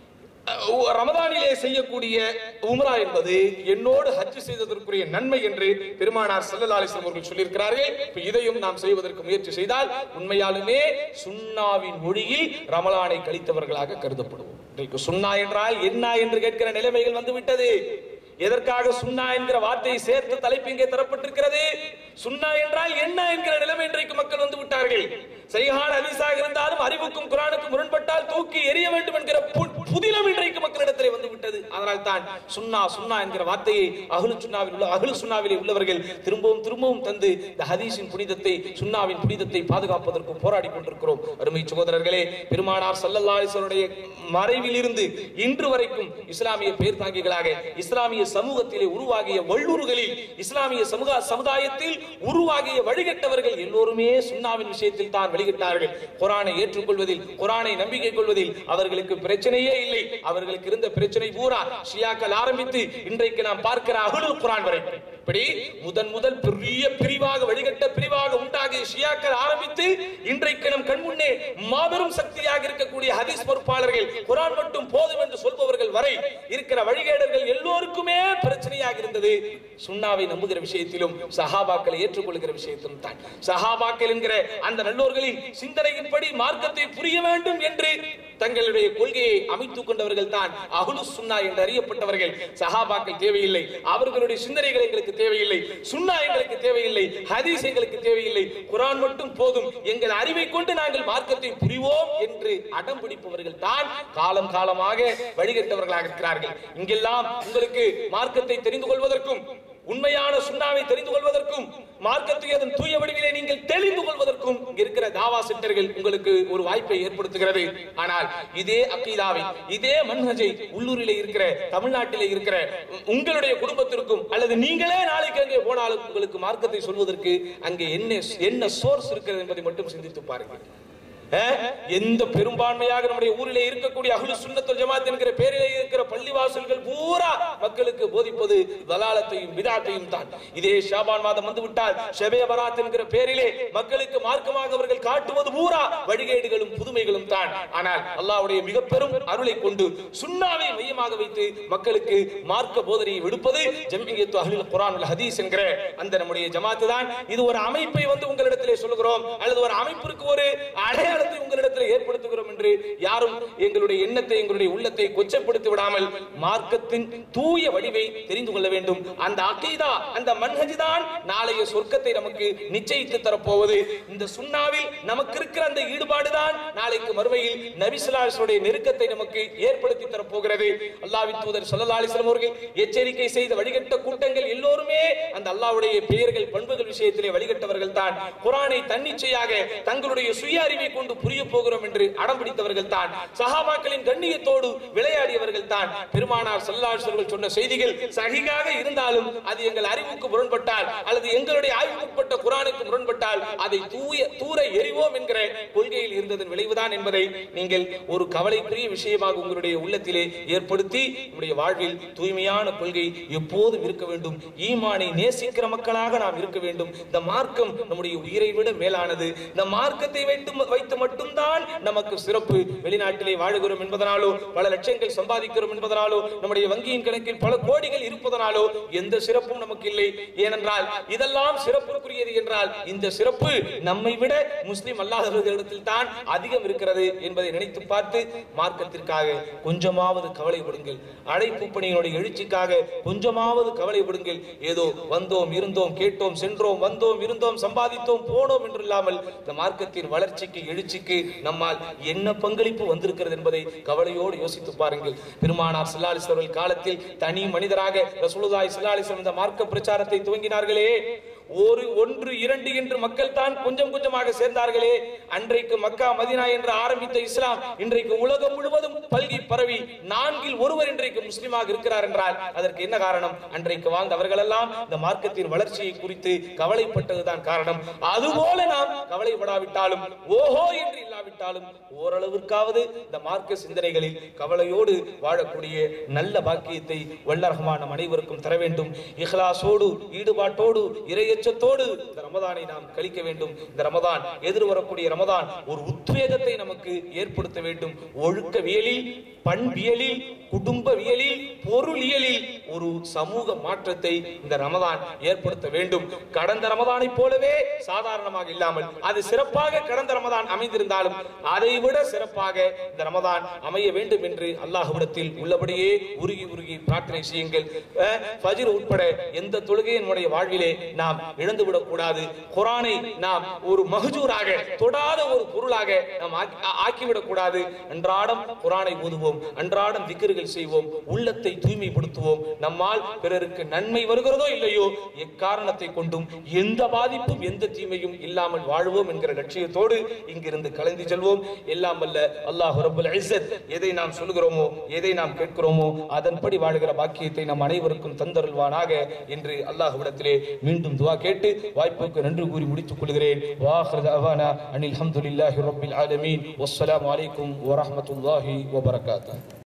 அஹ், ரமதானிலே செய்யக்கூடிய உம்ரா என்பது என்னோடு ஹஜ் செய்ததற்குரிய நன்மை என்று பெருமானார் ஸல்லல்லாஹு அலைஹி வஸல்லம் அவர்கள் சொல்லியிருக்கிறார்கள் இப்ப இதையும் நாம் செய்வதற்கு முயற்சி செய்தால் உண்மையாலுமே சுன்னாவின் மொழியில் ரமலானை கழித்தவர்களாக கருதப்படுவோம் இன்றைக்கு சுன்னா என்றால் என்ன என்று கேட்கிற நிலைமைகள் வந்து விட்டது எதற்காக சுன்னா என்கிற வார்த்தையை சேர்த்து தலைப்பு இங்கே தரப்பட்டிருக்கிறது சுன்னா என்றால் என்ன என்கிற நிலைமை இன்றைக்கு மக்கள் வந்து விட்டார்கள் சரியான ஹதீஸாக இருந்தாலும் அறிவுக்கும் குரானுக்கும் முரண்பட்டால் தூக்கி எறிய வேண்டும் என்கிற பு- புதினம் இன்றைக்கு மக்களிடத்திலே வந்து விட்டது அதனால் தான் சுன்னா சுன்னா என்கிற வார்த்தையை அஹ்லு சுன்னாவில் உள்ள அஹ்லு சுன்னாவிலே உள்ளவர்கள் திரும்பவும் திரும்பவும் தந்து இந்த ஹதீஸின் புனிதத்தை சுன்னாவின் புனிதத்தை பாதுகாப்பதற்கு போராடி கொண்டிருக்கிறோம் அருமை சகோதரர்களே பெருமானார் ஸல்லல்லாஹு அலைஹி வஸல்லுடைய மறைவில் இருந்து இன்று வரைக்கும் இஸ்லாமிய பேர் தாங்கிகளாக இஸ்லாமிய சமூகத்திலே உருவாகிய வல்லூறுகளில் இஸ்லாமிய சமூக சமுதாயத்தில் உருவாகிய வழிகட்டவர்கள் எல்லோருமே சுன்னாவின் விஷயத்தில் தான் வழிகட்டார்கள் குரானை ஏற்றுக்கொள்வதில் குரானை நம்பிக்கை கொள்வதில் அவர்களுக்கு பிரச்சனையே இல்லை அவர்களுக்கு இருந்த பிரச்சனை பூரா ஷியாக்கள் ஆரம்பித்து இன்றைக்கு நாம் பார்க்கிற அகுலுல் குரான் வரை இப்படி முதன் முதல் பெரிய பிரிவாக வழிகட்ட பிரிவாக உண்டாகிய ஷியாக்கள் ஆரம்பித்து இன்றைக்கு நம் கண்முன்னே மாபெரும் சக்தியாக இருக்கக்கூடிய ஹதீஸ் பொறுப்பாளர்கள் குரான் மட்டும் போதும் என்று சொல்பவர்கள் வரை இருக்கிற வழிகேடர்கள் எல்லோருக்குமே பிரச்சனையாக இருந்தது சுண்ணாவை நம்புகிற விஷயத்திலும் சஹாபாக்களை ஏற்றுக்கொள்கிற விஷயத்திலும் தான் சஹாபாக்கள் என்கிற அந்த நல்லோர்களின் சிந்தனையின்படி மார்க்கத்தை புரிய வேண்டும் என்று தங்களுடைய கொள்கையை அமைத்துக் கொண்டவர்கள் தான் அகுலு சுன்னா என்று அறியப்பட்டவர்கள் சஹாபாக்கள் தேவையில்லை அவர்களுடைய சிந்தனைகள் எங்களுக்கு தேவையில்லை சுன்னா எங்களுக்கு தேவையில்லை ஹதீஸ் எங்களுக்கு தேவையில்லை குரான் மட்டும் போதும் எங்கள் அறிவை கொண்டு நாங்கள் மார்க்கத்தை புரிவோம் என்று அடம் பிடிப்பவர்கள் தான் காலம் காலமாக வழிகட்டவர்களாக இருக்கிறார்கள் இங்கெல்லாம் உங்களுக்கு மார்க்கத்தை தெரிந்து கொள்வதற்கும் உண்மையான சுண்ணாவை தெரிந்து கொள்வதற்கும் மார்க்கத்தை அதன் தூய வடிவிலே நீங்கள் தெளிந்து கொள்வதற்கும் இங்க இருக்கிற தாவா சென்டர்கள் உங்களுக்கு ஒரு வாய்ப்பை ஏற்படுத்துகிறது ஆனால் இதே அக்கீதாவை இதே மன்ஹஜை உள்ளூரிலே இருக்கிற தமிழ்நாட்டிலே இருக்கிற உ- உங்களுடைய குடும்பத்திற்கும் அல்லது நீங்களே நாளைக்கு அங்கே போனாலும் உங்களுக்கு மார்க்கத்தை சொல்வதற்கு அங்கே என்ன என்ன சோர்ஸ் இருக்கிறது என்பதை மட்டும் சிந்தித்து பாருங்கள் அஹ், எந்த பெரும்பான்மையாக நம்முடைய ஊரிலே இருக்கக்கூடிய அஹ்லு சுன்னத்துல் ஜமாத் என்கிற பேரிலே இருக்கிற பள்ளிவாசல்கள் பூரா மக்களுக்கு போதிப்பது தலாலத்தையும் விதாத்தையும் தான் இதே ஷாபான் மாதம் வந்து விட்டால் ஷெபே பராத் என்கிற பேரிலே மக்களுக்கு மார்க்கமாக அவர்கள் காட்டுவது பூரா வழிகேடுகளும் புதுமைகளும் தான் ஆனால் அல்லாஹ்வுடைய மிக பெரும் அருளை கொண்டு சுண்ணாவை மையமாக வைத்து மக்களுக்கு மார்க்க போதனையை விடுப்பது ஜம்மியத்து அஹ்லுல் குர்ஆன் வல் ஹதீஸ் என்கிற அந்த நம்முடைய ஜமாத்து தான் இது ஒரு அமைப்பை வந்து உங்களிடத்திலே சொல்லுகிறோம் அல்லது ஒரு அமைப்பிற்கு ஒரு அடையாளத்தை உங்களிடத்தில் ஏற்படுத்துகிறோம் என்று யாரும் எங்களுடைய எண்ணத்தை எங்களுடைய உள்ளத்தை கொச்சப்படுத்தி விடாமல் மார்க்கத்தின் தூய வடிவை தெரிந்து கொள்ள வேண்டும் அந்த அகீதா அந்த மன்ஹஜ் தான் நாளைய சொர்க்கத்தை நமக்கு நிச்சயித்து தரப்போவது இந்த சுண்ணாவில் நமக்கு இருக்கிற அந்த ஈடுபாடு தான் நாளைக்கு மறுமையில் நபிசுல்லாசுடைய நெருக்கத்தை நமக்கு ஏற்படுத்தி தரப்போகிறது அல்லாஹ்வின் தூதர் ஸல்லல்லாஹு அலைஹி வஸல்லம் அவர்கள் எச்சரிக்கை செய்த வழிகட்ட கூட்டங்கள் எல்லோருமே அந்த அல்லாஹ்வுடைய பெயர்கள் பண்புகள் விஷயத்திலே வழிகட்டவர்கள் தான் குர்ஆனை தன்னிச்சையாக தங்களுடைய சுய அறிவை கொண்டு புரிய போகிறோம் என்று அடம் பிடித்தவர்கள் தான் சஹாபாக்களின் கண்ணியத்தோடு விளையாடியவர்கள் தான் பெருமானார் ஸல்லல்லாஹு அலைஹி வஸல்லம் சொன்ன செய்திகள் சகிகாக இருந்தாலும் அது எங்கள் அறிவுக்கு முரண்பட்டால் அல்லது எங்களுடைய ஆய்வுக்குட்பட்ட குர்ஆனுக்கு முரண்பட்டால் அதை தூய தூர எறிவோம் என்கிற கொள்கையில் இருந்ததன் விளைவுதான் என்பதை நீங்கள் ஒரு கவலைக்குரிய விஷயமாக உங்களுடைய உள்ளத்திலே ஏற்படுத்தி நம்முடைய வாழ்வில் தூய்மையான கொள்கை எப்போதும் இருக்க வேண்டும் ஈமானை நேசிக்கிற மக்களாக நாம் இருக்க வேண்டும் இந்த மார்க்கம் நம்முடைய உயிரை விட மேலானது இந்த மார்க்கத்தை வைத்து வைத்து மட்டும்தான் நமக்கு சிறப்பு வெளிநாட்டிலே வாழுகிறோம் என்பதனாலோ பல லட்சங்கள் சம்பாதிக்கிறோம் என்பதனாலோ நம்முடைய வங்கியின் கணக்கில் பல கோடிகள் இருப்பதனாலோ எந்த சிறப்பும் நமக்கு இல்லை ஏனென்றால் இதெல்லாம் சிறப்புக்குரியது என்றால் இந்த சிறப்பு நம்மை விட முஸ்லிம் அல்லாதவர்களிடத்தில் தான் அதிகம் இருக்கிறது என்பதை நினைத்து பார்த்து மார்க்கத்திற்காக கொஞ்சமாவது கவலைப்படுங்கள் அழைப்பு பணியினுடைய எழுச்சிக்காக கொஞ்சமாவது கவலைப்படுங்கள் ஏதோ வந்தோம் இருந்தோம் கேட்டோம் சென்றோம் வந்தோம் இருந்தோம் சம்பாதித்தோம் போனோம் என்று இல்லாமல் இந்த மார்க்கத்தின் வளர்ச்சிக்கு எழுச்சிக்கு நம்மால் என்ன பங்களிப்பு வந்திருக்கிறது என்பதை கவலையோடு யோசித்து பாருங்கள் பெருமானார் சில்லாலிஸ்வர்கள் காலத்தில் தனி மனிதராக ரசூலுல்லாஹி ஸல்லல்லாஹு அலைஹி வஸல்லம் இந்த மார்க்க பிரச்சாரத்தை துவங்கினார்களே ஒரு ஒன்று இரண்டு என்று மக்கள் தான் கொஞ்சம் கொஞ்சமாக சேர்ந்தார்களே அன்றைக்கு மக்கா மதினா என்று ஆரம்பித்த இஸ்லாம் இன்றைக்கு உலகம் முழுவதும் பல்கி பரவி நான்கில் ஒருவர் இன்றைக்கு முஸ்லிமாக இருக்கிறார் என்றால் அதற்கு என்ன காரணம் அன்றைக்கு வாழ்ந்தவர்கள் எல்லாம் இந்த மார்க்கத்தின் வளர்ச்சியை குறித்து கவலைப்பட்டதுதான் காரணம் அதுபோல நாம் கவலைப்படாவிட்டாலும் ஓஹோ என்று இல்லாவிட்டாலும் ஓரளவிற்காவது இந்த மார்க்க சிந்தனைகளில் கவலையோடு வாழக்கூடிய நல்ல பாக்கியத்தை வல்ல ரஹ்மான் நம் அனைவருக்கும் தர வேண்டும் இஹ்லாசோடு ஈடுபாட்டோடு இரையச்சத்தோடு இந்த ரமதானை நாம் கழிக்க வேண்டும் இந்த ரமதான் எதிர்வரக்கூடிய ரமதான் ஒரு உத்வேகத்தை நமக்கு ஏற்படுத்த வேண்டும் ஒழுக்கவியலில் பண்பியலில் குடும்பவியலில் பொருளியலில் ஒரு சமூக மாற்றத்தை இந்த ரமதான் ஏற்படுத்த வேண்டும் கடந்த ரமதானை போலவே சாதாரணமாக இல்லாமல் அது சிறப்பாக கடந்த ரமதான் அமைந்திருந்தாலும் அதை விட சிறப்பாக இந்த ரமதான் அமைய வேண்டும் என்று அல்லாஹ்விடத்தில் உள்ளபடியே உருகி உருகி பிரார்த்தனை செய்யுங்கள் அஹ், ஃபஜ்ர் உட்பட எந்த தொழுகையும் நம்முடைய வாழ்விலே நாம் இழந்துவிடக் கூடாது குரானை நாம் ஒரு மகஜூராக தொடாத ஒரு பொருளாக நாம் ஆக்கி- ஆ- ஆக்கிவிடக் கூடாது அன்றாடம் குரானை ஓதுவோம் அன்றாடம் திக்கர்கள் செய்வோம் உள்ளத்தை தூய்மைப்படுத்துவோம் நம்மால் பிறருக்கு நன்மை வருகிறதோ இல்லையோ எக்காரணத்தை கொண்டும் எந்த பாதிப்பும் எந்த தீமையும் இல்லாமல் வாழ்வோம் என்கிற லட்சியத்தோடு இங்கிருந்து கலந்து செல்வோம் எல்லாம் வல்ல அல்லாஹ் ரப்பல் இஸ்ஸத் எதை நாம் சொல்கிறோமோ எதை நாம் கேட்கிறோமோ அதன்படி வாழுகிற பாக்கியத்தை நம் அனைவருக்கும் தந்தருள்வானாக என்று அல்லாஹ்விடத்திலே மீண்டும் துவா கேட்டு வாய்ப்புக்கு நன்றி கூறி முடித்துக் கொள்கிறேன் வாஹர் அவானா அனில் அல்ஹம்துலில்லாஹி ரப்பில் ஆலமீன் வஸ்ஸலாமு அலைக்கும் வரஹ்மத்துல்லாஹி வபரகாத்துஹு